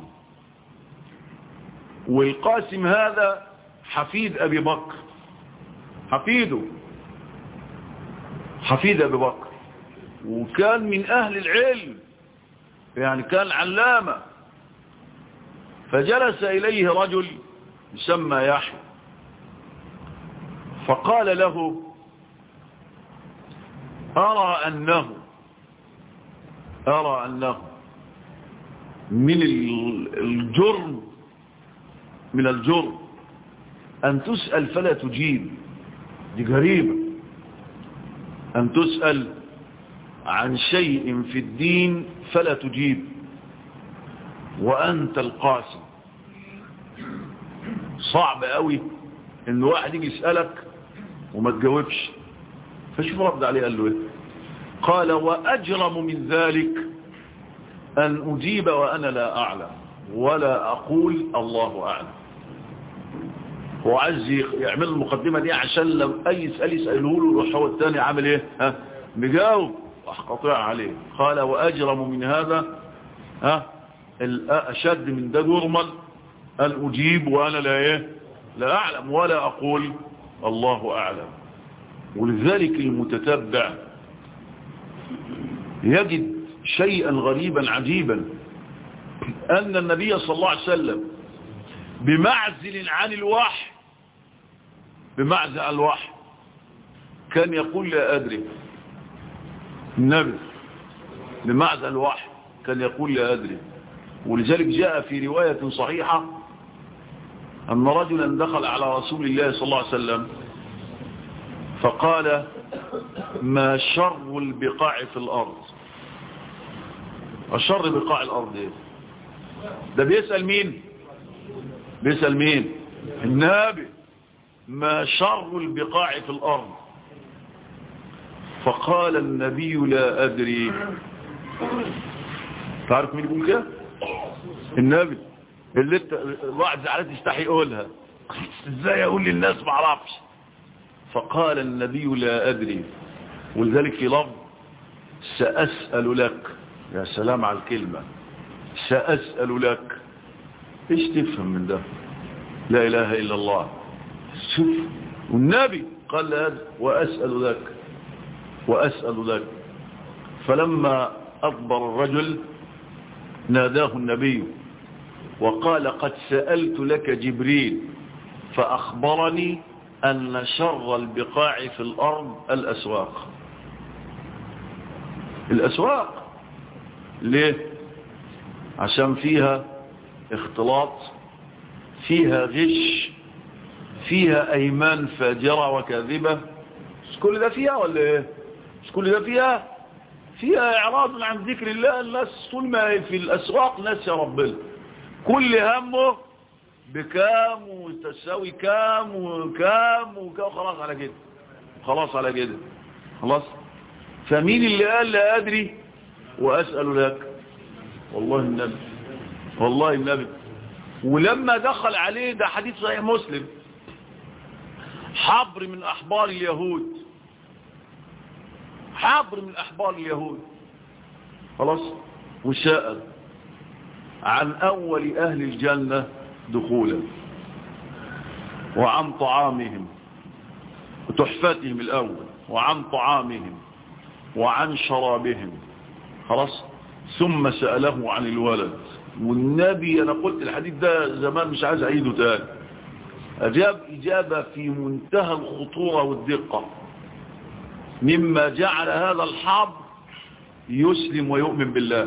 والقاسم هذا حفيد أبي بكر حفيده حفيد أبي بكر وكان من أهل العلم يعني كان علامة فجلس إليه رجل يسمى يحيى فقال له أرى أنه أرى أنه من الجرم من الجرم أن تسأل فلا تجيب دي غريبة أن تسأل عن شيء في الدين فلا تجيب وأنت القاسم صعب قوي ان واحد يجي يسألك وما تجاوبش فشوف رد عليه قال له ايه قال وأجرم من ذلك أن أجيب وأنا لا أعلم ولا أقول الله أعلم هو عايز يعمل المقدمة دي عشان لو أي سؤال يسأله له يروح هو الثاني عامل إيه ها مجاوب وأحقطع عليه قال وأجرم من هذا ها الأشد من ده جرما أن أجيب وأنا لا إيه لا أعلم ولا أقول الله أعلم ولذلك المتتبع يجد شيئا غريبا عجيبا أن النبي صلى الله عليه وسلم بمعزل عن الوحي بمعزل عن الوحي كان يقول لا أدري النبي بمعزل الوحي كان يقول لا أدري ولذلك جاء في رواية صحيحة أن رجلا دخل على رسول الله صلى الله عليه وسلم فقال ما شر البقاع في الأرض الشر بقاع الأرض إيه؟ ده بيسأل مين بيسأل مين النبي ما شر البقاع في الأرض فقال النبي لا أدري تعرف مين يقول كده النبي اللي انت واحد زعلان تستحي يقولها ازاي اقول للناس ما اعرفش فقال النبي لا ادري ولذلك في لفظ سأسأل لك يا سلام على الكلمة سأسأل لك ايش تفهم من ده لا اله الا الله شوف والنبي قال لا واسأل لك واسأل لك فلما اكبر الرجل ناداه النبي وقال قد سألت لك جبريل فأخبرني أن شر البقاع في الأرض الأسواق الأسواق ليه عشان فيها اختلاط فيها غش فيها أيمان فاجرة وكاذبة مش كل ده فيها ولا ايه مش كل ده فيها فيها إعراض عن ذكر الله الناس طول ما في الأسواق ناس يا ربنا كل همه بكام وتساوي كام وكام وكام خلاص على كده خلاص على كده خلاص فمين اللي قال لا أدري وأسأل لك والله النبي والله النبي ولما دخل عليه ده حديث صحيح مسلم حبر من أحبار اليهود حبر من أحبار اليهود خلاص وسأل عن أول أهل الجنة دخولا وعن طعامهم وتحفتهم الأول وعن طعامهم وعن شرابهم خلاص ثم سأله عن الولد والنبي أنا قلت الحديث ده زمان مش عايز أعيده تاني أجاب إجابة في منتهى الخطورة والدقة مما جعل هذا الحبر يسلم ويؤمن بالله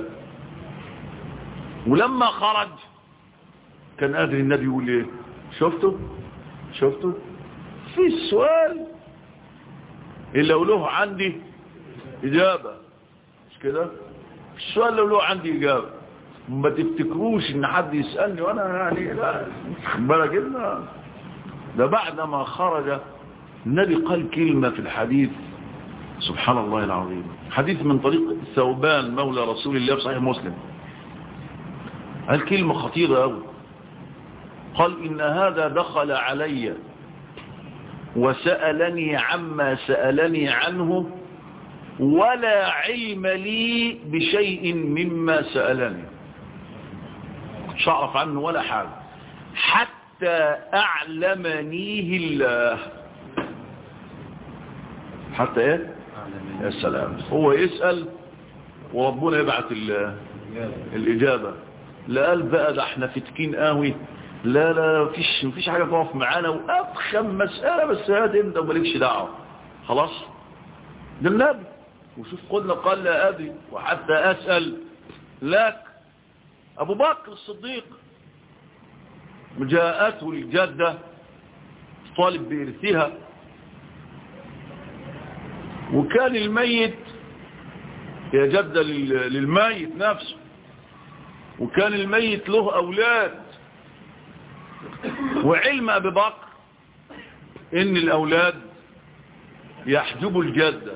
ولما خرج كان قادر النبي يقول ايه شفتوا شفتوا في السؤال اللي لو له عندي اجابة مش كده السؤال لو له عندي اجابة ما تفتكروش ان حد يسألني وانا يعني لا بالك إلا ده بعد ما خرج النبي قال كلمة في الحديث سبحان الله العظيم حديث من طريق ثوبان مولى رسول الله في صحيح مسلم قال كلمة خطيرة أوي قال إن هذا دخل علي وسألني عما سألني عنه ولا علم لي بشيء مما سألني مش هعرف عنه ولا حاجة حتى أعلمنيه الله حتى ايه يا سلام هو يسأل وربنا يبعت الإجابة لا قال بقى ده احنا فتكين قوي لا لا مفيش مفيش حاجة تقف معانا وأفخم مسألة بس هات انت ومالكش دعوة خلاص ده النبي وشوف قلنا قال لا أدري وحتى أسأل لك أبو بكر الصديق جاءته الجدة طالب بإرثها وكان الميت يا جدة للميت نفسه وكان الميت له أولاد وعلم أبي بكر إن الأولاد يحجبوا الجدة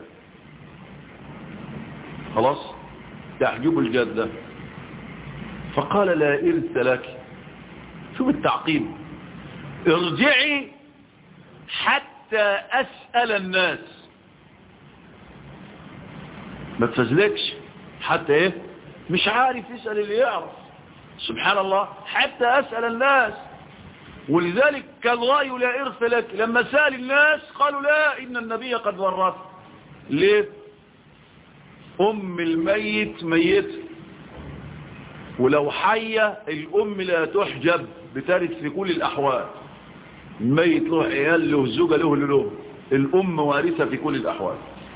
خلاص يحجبوا الجدة فقال لا إرث لك شوف التعقيب ارجعي حتى أسأل الناس ما تفزلكش حتى ايه مش عارف يسأل اللي يعرف سبحان الله حتى أسأل الناس ولذلك كان رأي لا إرث لك لما سأل الناس قالوا لا إن النبي قد ورث ليه أم الميت ميت ولو حية الأم لا تحجب بترث في كل الأحوال الميت له عيال له زوجة له له الأم وارثة في كل الأحوال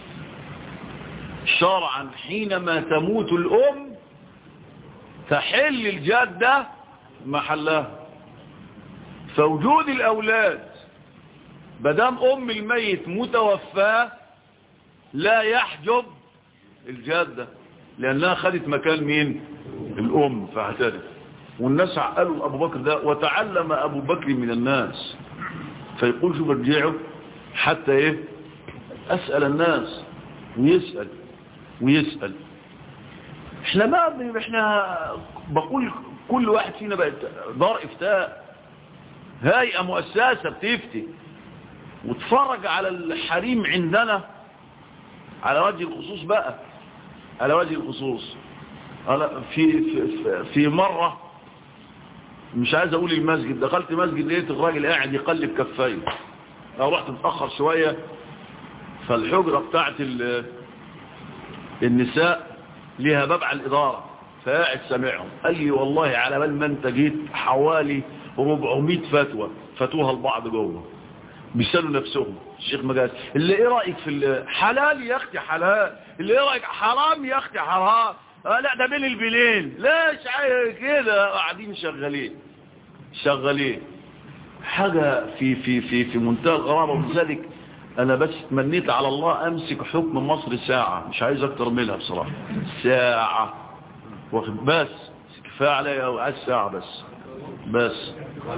شرعا حينما تموت الأم تحل الجدة محلها فوجود الأولاد بدام أم الميت متوفاة لا يحجب الجدة لأنها خدت مكان مين الأم فاعترف والناس قالوا أبو بكر ده وتعلم أبو بكر من الناس فيقول شو برجعه حتى إيه أسأل الناس ويسأل ويسأل احنا ما احنا بقول كل واحد فينا بقت دار افتاء هيئة مؤسسة بتفتي وتفرج على الحريم عندنا على وجه الخصوص بقى على وجه الخصوص في, في, في مرة مش عايز اقول المسجد دخلت مسجد لقيت الراجل قاعد يقلب كفايه لو رحت متأخر شوية فالحجرة بتاعت النساء ليها باب على الإدارة فقاعد سامعهم قال لي والله على بال ما انت جيت حوالي 400 فتوى فتوها البعض جوه بيسألوا نفسهم الشيخ مجاز اللي ايه رأيك في حلال يا اختي حلال اللي ايه رأيك حرام يا اختي حرام آه لا ده بين البلين ليش كده قاعدين شغالين شغالين حاجة في في في في منتهى الغرابة ولذلك انا بس تمنيت على الله امسك حكم مصر ساعة مش عايز اكتر منها بصراحة ساعة واخد بس كفاية عليا عايز ساعة بس بس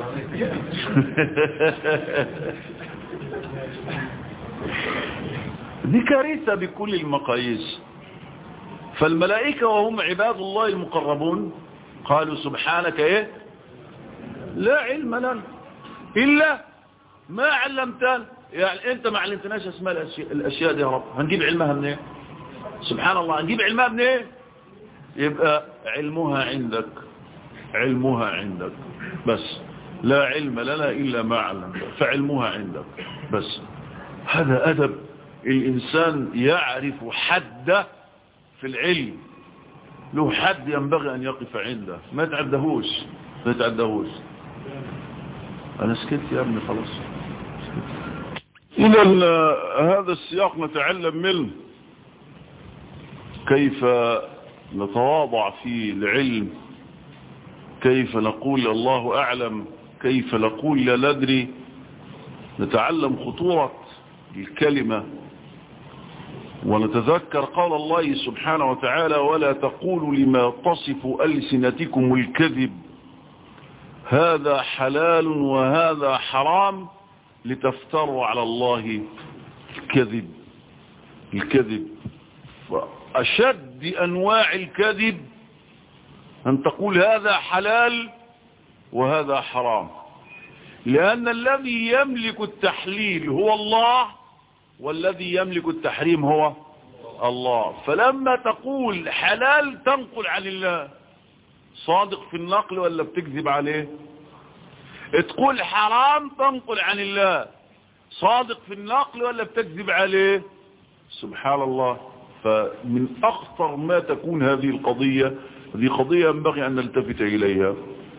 دي كارثة بكل المقاييس فالملائكة وهم عباد الله المقربون قالوا سبحانك ايه لا علم لنا إلا ما علمتنا يعني انت ما علمتناش اسماء الاشياء, الأشياء دي يا رب هنجيب علمها منين إيه؟ سبحان الله هنجيب علمها منين إيه؟ يبقى علمها عندك علمها عندك بس لا علم لنا إلا ما علمت فعلمها عندك بس هذا أدب الإنسان يعرف حده في العلم له حد ينبغي أن يقف عنده ما تعدهوش ما تعدهوش أنا سكت يا ابني خلاص إذا هذا السياق نتعلم منه كيف نتواضع في العلم كيف نقول الله أعلم كيف نقول لا ندري نتعلم خطورة الكلمة ونتذكر قول الله سبحانه وتعالى ولا تقولوا لما تصف ألسنتكم الكذب هذا حلال وهذا حرام لتفتروا على الله الكذب الكذب أشد أنواع الكذب أن تقول هذا حلال وهذا حرام لأن الذي يملك التحليل هو الله والذي يملك التحريم هو الله فلما تقول حلال تنقل عن الله صادق في النقل ولا بتكذب عليه تقول حرام تنقل عن الله صادق في النقل ولا بتكذب عليه سبحان الله فمن أخطر ما تكون هذه القضية هذه قضية ينبغي أن نلتفت إليها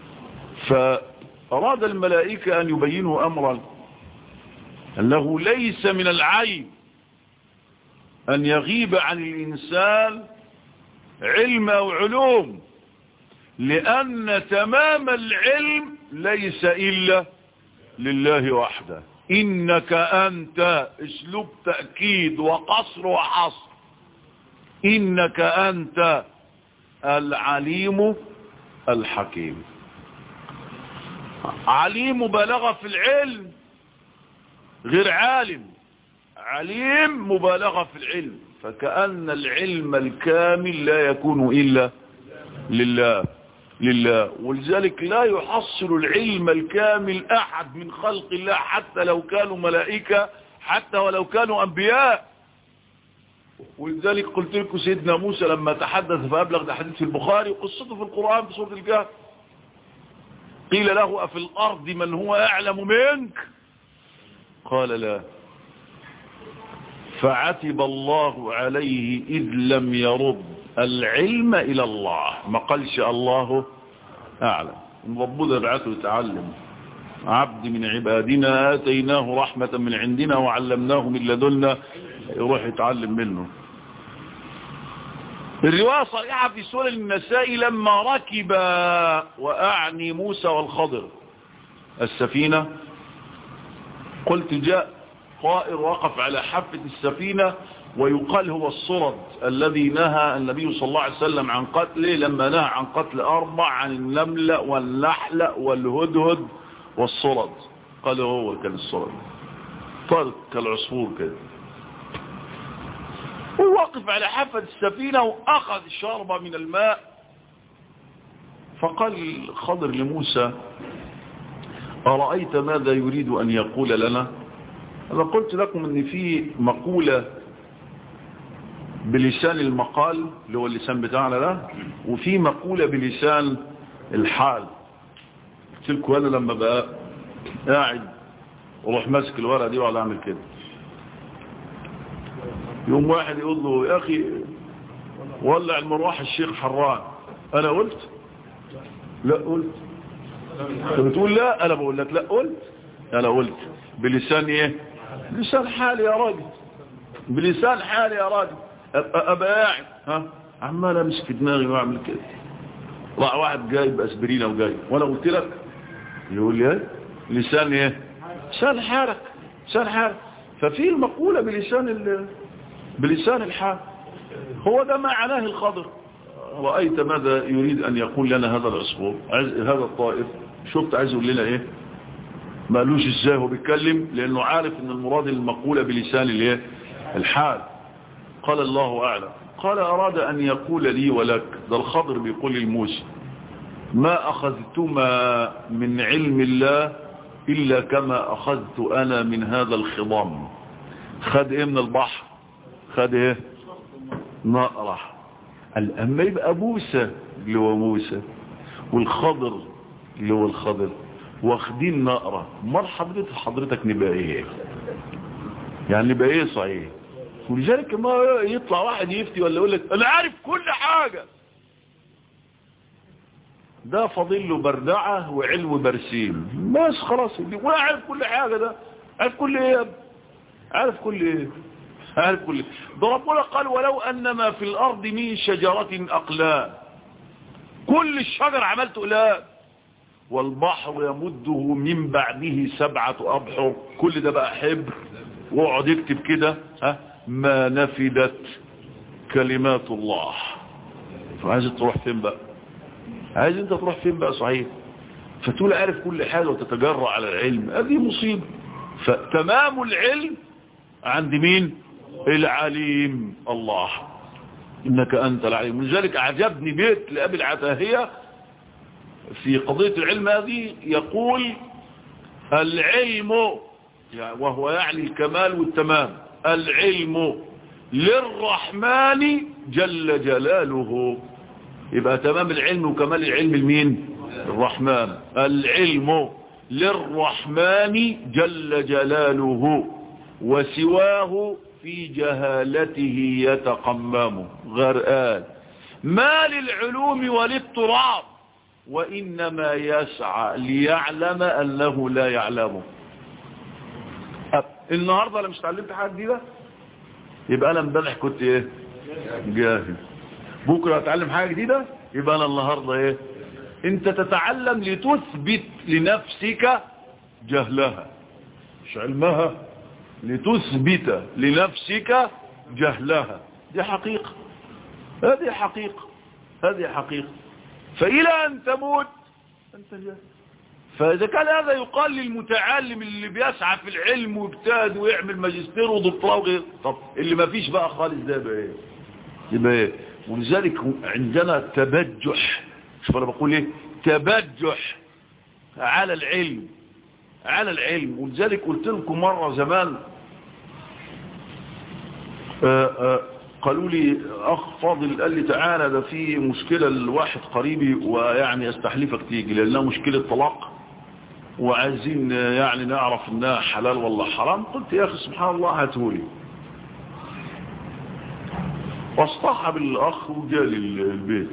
فأراد الملائكة أن يبينوا أمرا أنه ليس من العيب أن يغيب عن الإنسان علم أو علوم لأن تمام العلم ليس إلا لله وحده إنك أنت اسلوب تأكيد وقصر وحصر إنك أنت العليم الحكيم عليم مبالغة في العلم غير عالم عليم مبالغة في العلم فكأن العلم الكامل لا يكون إلا لله لله ولذلك لا يحصل العلم الكامل أحد من خلق الله حتى لو كانوا ملائكة حتى ولو كانوا أنبياء ولذلك قلت لكم سيدنا موسى لما تحدث فأبلغ ده حديث في البخاري وقصته في القرآن في سورة الكهف قيل له أفي الأرض من هو أعلم منك قال لا فعتب الله عليه إذ لم يرد العلم إلى الله ما قالش الله أعلم ربنا بعثه يتعلم عبد من عبادنا آتيناه رحمة من عندنا وعلمناه من لدنا يروح يتعلم منه الرواية صريحة في سورة النساء لما ركب وأعني موسى والخضر السفينة قلت جاء طائر وقف على حافة السفينة ويقال هو الصرد الذي نهى النبي صلى الله عليه وسلم عن قتله لما نهى عن قتل أربع عن النملة والنحلة والهدهد والصرد قال هو كان الصرد طارق كالعصفور كده ووقف على حافة السفينة وأخذ شربة من الماء فقال خضر لموسى أرأيت ماذا يريد أن يقول لنا أنا قلت لكم أن في مقولة بلسان المقال اللي هو اللسان بتاعنا ده وفي مقولة بلسان الحال قلت لكم أنا لما بقى قاعد وروح ماسك الورقة دي وقعد أعمل كده يوم واحد يقول له يا أخي ولع المروح الشيخ حران أنا قلت لا قلت انت بتقول لا أنا بقول لك لا قلت أنا قلت بلسان إيه بلسان حالي يا راجل بلسان حالي يا راجل أبقى قاعد ها عمال أمسك في دماغي وأعمل كده راح واحد جايب أسبرينة وجاي وأنا قلت لك يقول لي ايه لسان إيه لسان حالك لسان حالك ففي المقولة بلسان ال... بلسان الحال هو ده ما عناه الخضر رأيت ماذا يريد أن يقول لنا هذا العصفور هذا الطائف شفت عايز يقول لنا ايه ما قالوش ازاي هو بيتكلم لانه عارف ان المراد المقولة بلسان الايه الحال قال الله اعلم قال اراد ان يقول لي ولك ده الخضر بيقول للموسى ما اخذتما من علم الله الا كما اخذت انا من هذا الخضام خد ايه من البحر خد ايه نقرة اما يبقى موسى اللي هو موسى والخضر اللي هو الخضر واخدين نقرة مر حضرتك حضرتك نبقى ايه يعني نبقى ايه صحيح ولذلك ما يطلع واحد يفتي ولا يقول لك انا عارف كل حاجة ده فاضل له بردعة وعلم برسيم بس خلاص وانا عارف كل حاجة ده عارف كل ايه عارف كل ايه عارف كل ايه ده ربنا قال ولو ان ما في الارض من شجرة اقلام كل الشجر عملت اقلام والبحر يمده من بعده سبعة أبحر كل ده بقى حبر واقعد يكتب كده ها ما نفدت كلمات الله فعايز تروح فين بقى عايز انت تروح فين بقى صحيح فتقول عارف كل حاجة وتتجرع على العلم هذه مصيبة فتمام العلم عند مين العليم الله إنك أنت العليم لذلك أعجبني بيت لأبي العتاهية في قضية العلم هذه يقول العلم وهو يعني الكمال والتمام العلم للرحمن جل جلاله يبقى تمام العلم وكمال العلم المين الرحمن العلم للرحمن جل جلاله وسواه في جهالته يتقمم غرآن ما للعلوم وللتراب وإنما يسعى ليعلم أنه لا يعلمه النهاردة لما مش اتعلمت حاجة جديدة يبقى أنا امبارح كنت ايه جاهل بكرة اتعلم حاجة جديدة يبقى أنا النهاردة ايه انت تتعلم لتثبت لنفسك جهلها مش علمها لتثبت لنفسك جهلها دي حقيقة هذه حقيقة هذه حقيقة فإلى أن تموت أنت جاهل فإذا كان هذا يقال للمتعلم اللي بيسعى في العلم ويجتهد ويعمل ماجستير ودكتوراه وغيره طب اللي ما فيش بقى خالص ده يبقى ايه يبقى ايه ولذلك عندنا تبجح شوف انا بقول ايه تبجح على العلم على العلم ولذلك قلت لكم مرة زمان آآ آآ قالوا لي اخ فاضل قال لي تعالى ده في مشكلة لواحد قريبي ويعني استحلفك تيجي لانها مشكلة طلاق وعايزين يعني نعرف انها حلال ولا حرام قلت يا اخي سبحان الله هاتولي واصطحب الاخ وجالي البيت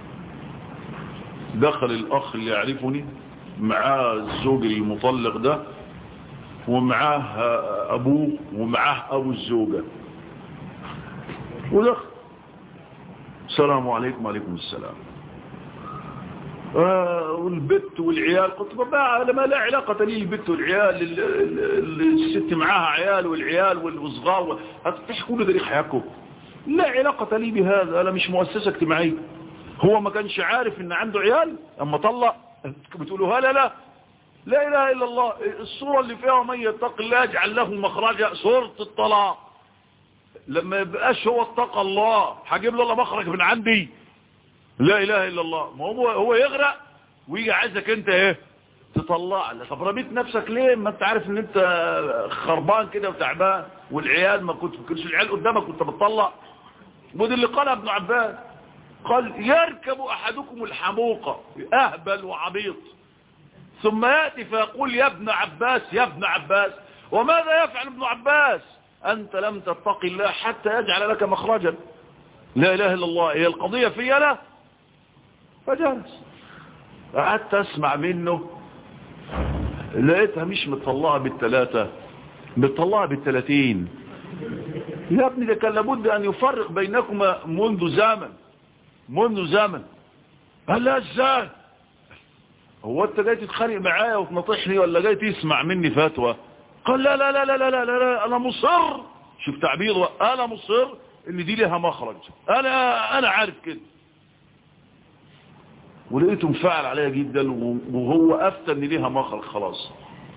دخل الاخ اللي يعرفني معاه الزوج المطلق ده ومعاه ابوه ومعاه ابو الزوجة ودخل السلام عليكم وعليكم السلام آه والبت والعيال قلت بابا انا ما لا علاقة لي البت والعيال الست معاها عيال والعيال والصغار هتحكوا لي تاريخ حياتكم لا علاقة لي بهذا انا مش مؤسسة اجتماعية هو ما كانش عارف ان عنده عيال اما طلق بتقولوا لا لا لا اله الا الله الصورة اللي فيها من يتق الله يجعل له مخرجا صورة الطلاق لما يبقاش هو اتقى الله هجيب له الله مخرج من عندي لا اله الا الله ما هو هو يغرق ويجي عايزك انت ايه تطلع طب رميت نفسك ليه ما انت عارف ان انت خربان كده وتعبان والعيال ما كنت فكرش العيال قدامك كنت بتطلع ودي اللي قالها ابن عباس قال يركب احدكم الحموقة اهبل وعبيط ثم يأتي فيقول يا ابن عباس يا ابن عباس وماذا يفعل ابن عباس انت لم تتقي الله حتى يجعل لك مخرجا لا اله الا الله هي القضية في انا فجلس قعدت اسمع منه لقيتها مش مطلعة بالثلاثة مطلعة بالثلاثين يا ابني ده كان لابد ان يفرق بينكما منذ زمن منذ زمن قال لا ازاي هو انت جاي تتخانق معايا وتنطحني ولا جاي تسمع مني فتوى قال لا لا لا لا لا لا, لا, لا انا مصر شوف تعبيره انا مصر ان دي لها مخرج انا انا عارف كده ولقيته مفعل عليها جدا وهو افتى ان ليها مخرج خلاص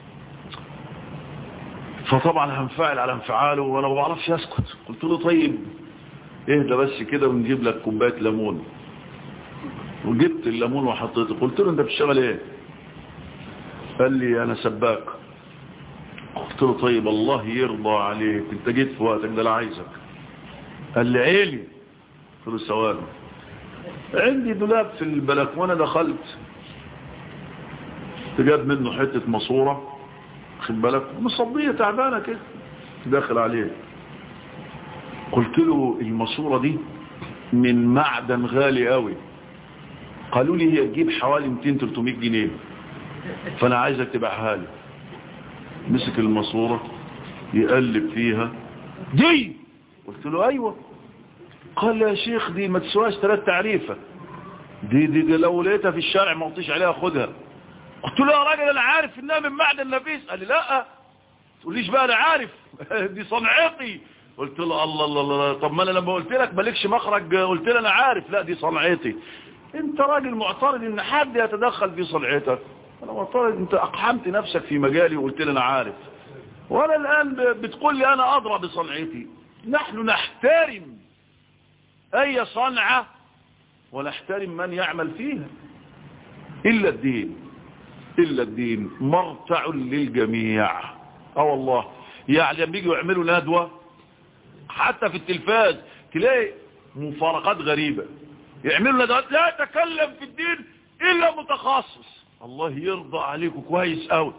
فطبعا هنفعل على انفعاله وانا ما بعرفش اسكت قلت له طيب اهدى بس كده ونجيب لك كوبايه ليمون وجبت الليمون وحطيته قلت له انت بتشتغل ايه قال لي انا سباك قلت له طيب الله يرضى عليك انت جيت في وقتك ده انا عايزك قال لي عيلي قلت له ثواني عندي دولاب في البلكونه دخلت تجاب منه حته ماسوره خد بالك مصبيه تعبانه كده داخل عليه قلت له الماسوره دي من معدن غالي قوي قالوا لي هي تجيب حوالي 200 300 جنيه فانا عايزك تبيعها لي مسك الماسوره يقلب فيها دي قلت له ايوه قال يا شيخ دي ما تسواش ثلاث تعريفه دي, دي دي لو لقيتها في الشارع ما قلتش عليها خدها قلت له يا راجل انا عارف انها من معدن نفيس قال لي لا تقوليش بقى انا عارف دي صنعتي قلت له الله الله الله طب ما انا لما قلت لك مالكش مخرج قلت لي انا عارف لا دي صنعتي انت راجل معترض ان حد يتدخل في صنعتك انا معترض انت اقحمت نفسك في مجالي وقلت لي انا عارف وانا الان بتقول لي انا ادرى بصنعتي نحن نحترم اي صنعة ونحترم من يعمل فيها الا الدين الا الدين مرتع للجميع اه والله يعني لما يجوا يعملوا ندوة حتى في التلفاز تلاقي مفارقات غريبة يعملوا ندوات لا يتكلم في الدين الا متخصص الله يرضى عليكم كويس قوي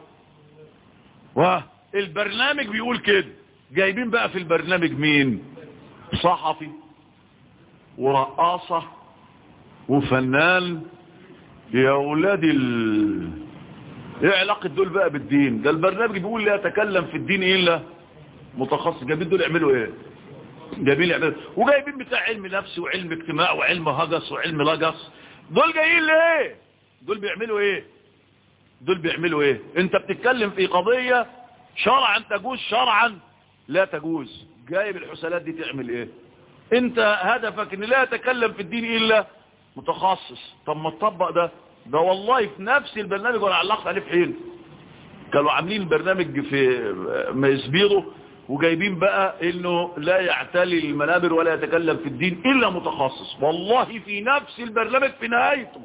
والبرنامج بيقول كده جايبين بقى في البرنامج مين صحفي ورقاصة وفنان يا ولاد ال... ايه علاقة دول بقى بالدين ده البرنامج بيقول لا يتكلم في الدين الا متخصص جايبين دول يعملوا ايه جايبين يعملوا وجايبين بتاع علم نفس وعلم اجتماع وعلم هجس وعلم لجس دول جايين ليه دول بيعملوا ايه دول بيعملوا ايه انت بتتكلم في قضية شرعا تجوز شرعا لا تجوز جايب الحسنات دي تعمل ايه انت هدفك ان لا يتكلم في الدين الا متخصص طب ما تطبق ده ده والله في نفس البرنامج وانا علقت عليه في حين كانوا عاملين البرنامج في ميسبيرو وجايبين بقى انه لا يعتلي المنابر ولا يتكلم في الدين الا متخصص والله في نفس البرنامج في نهايته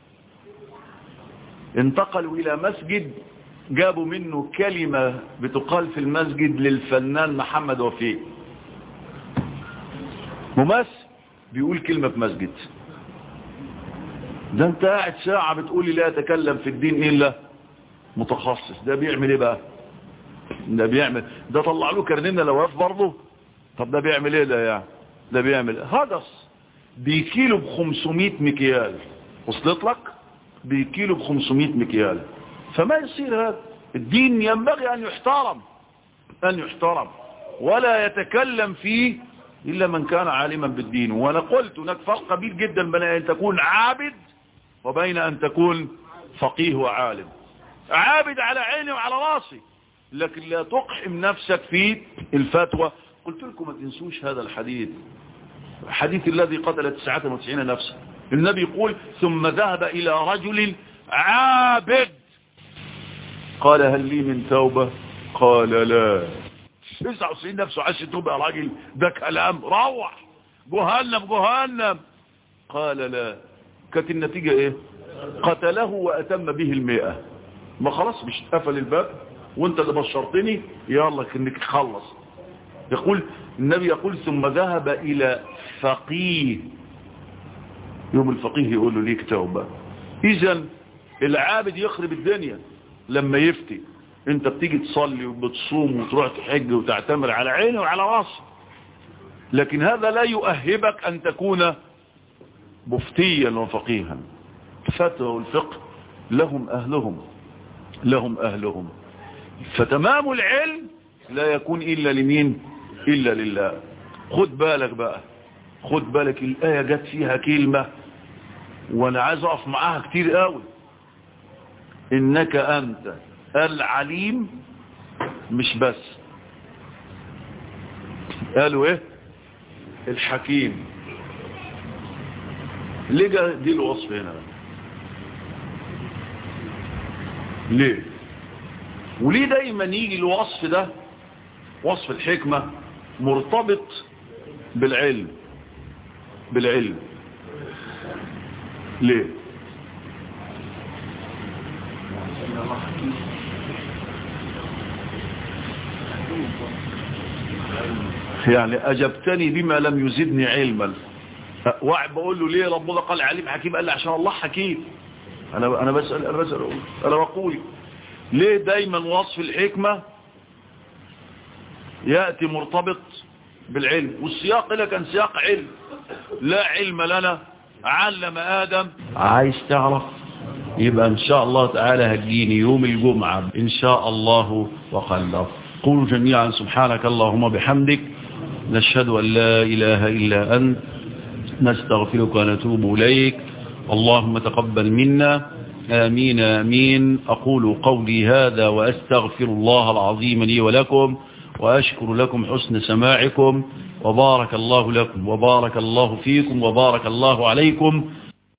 انتقلوا الى مسجد جابوا منه كلمة بتقال في المسجد للفنان محمد وفيه ممثل بيقول كلمة في مسجد ده انت قاعد ساعة بتقولي لا يتكلم في الدين الا متخصص ده بيعمل ايه بقى ده بيعمل ده طلع له كرنينا لواف برضه طب ده بيعمل ايه ده يعني ده بيعمل هجس بيكيلو ب 500 مكيال وصلت لك بيكيلو ب 500 مكيال فما يصير هذا الدين ينبغي ان يحترم ان يحترم ولا يتكلم فيه إلا من كان عالما بالدين وأنا قلت هناك فرق كبير جدا بين أن تكون عابد وبين أن تكون فقيه وعالم عابد على عيني وعلى راسي لكن لا تقحم نفسك في الفتوى قلت لكم ما تنسوش هذا الحديث الحديث الذي قتل 99 نفسا النبي يقول ثم ذهب إلى رجل عابد قال هل لي من توبة قال لا 99 نفسه عاش توبة يا راجل ده كلام روح جهنم جهنم قال لا كانت النتيجة ايه قتله واتم به المئة ما خلاص مش قفل الباب وانت اللي بشرتني يلا انك تخلص يقول النبي يقول ثم ذهب الى فقيه يوم الفقيه يقول له ليك توبة اذا العابد يخرب الدنيا لما يفتي انت بتيجي تصلي وبتصوم وتروح تحج وتعتمر على عيني وعلى راسي لكن هذا لا يؤهبك ان تكون مفتيا وفقيها الفتوى والفقه لهم اهلهم لهم اهلهم فتمام العلم لا يكون الا لمين الا لله خد بالك بقى خد بالك الايه جت فيها كلمه وانا عايز اقف معاها كتير قوي انك انت العليم مش بس قالوا ايه الحكيم ليه جا دي الوصف هنا ليه وليه دايما يجي الوصف ده وصف الحكمة مرتبط بالعلم بالعلم ليه يعني أجبتني بما لم يزدني علما واحد بقول له ليه ربنا قال عليم حكيم قال لي عشان الله حكيم أنا أنا بسأل أنا بسأل أنا بقول ليه دايما وصف الحكمة يأتي مرتبط بالعلم والسياق له كان سياق علم لا علم لنا علم آدم عايز تعرف يبقى إن شاء الله تعالى هتجيني يوم الجمعة إن شاء الله وخلف قولوا جميعا سبحانك اللهم بحمدك نشهد أن لا إله إلا أنت نستغفرك ونتوب إليك اللهم تقبل منا آمين آمين أقول قولي هذا وأستغفر الله العظيم لي ولكم وأشكر لكم حسن سماعكم وبارك الله لكم وبارك الله فيكم وبارك الله عليكم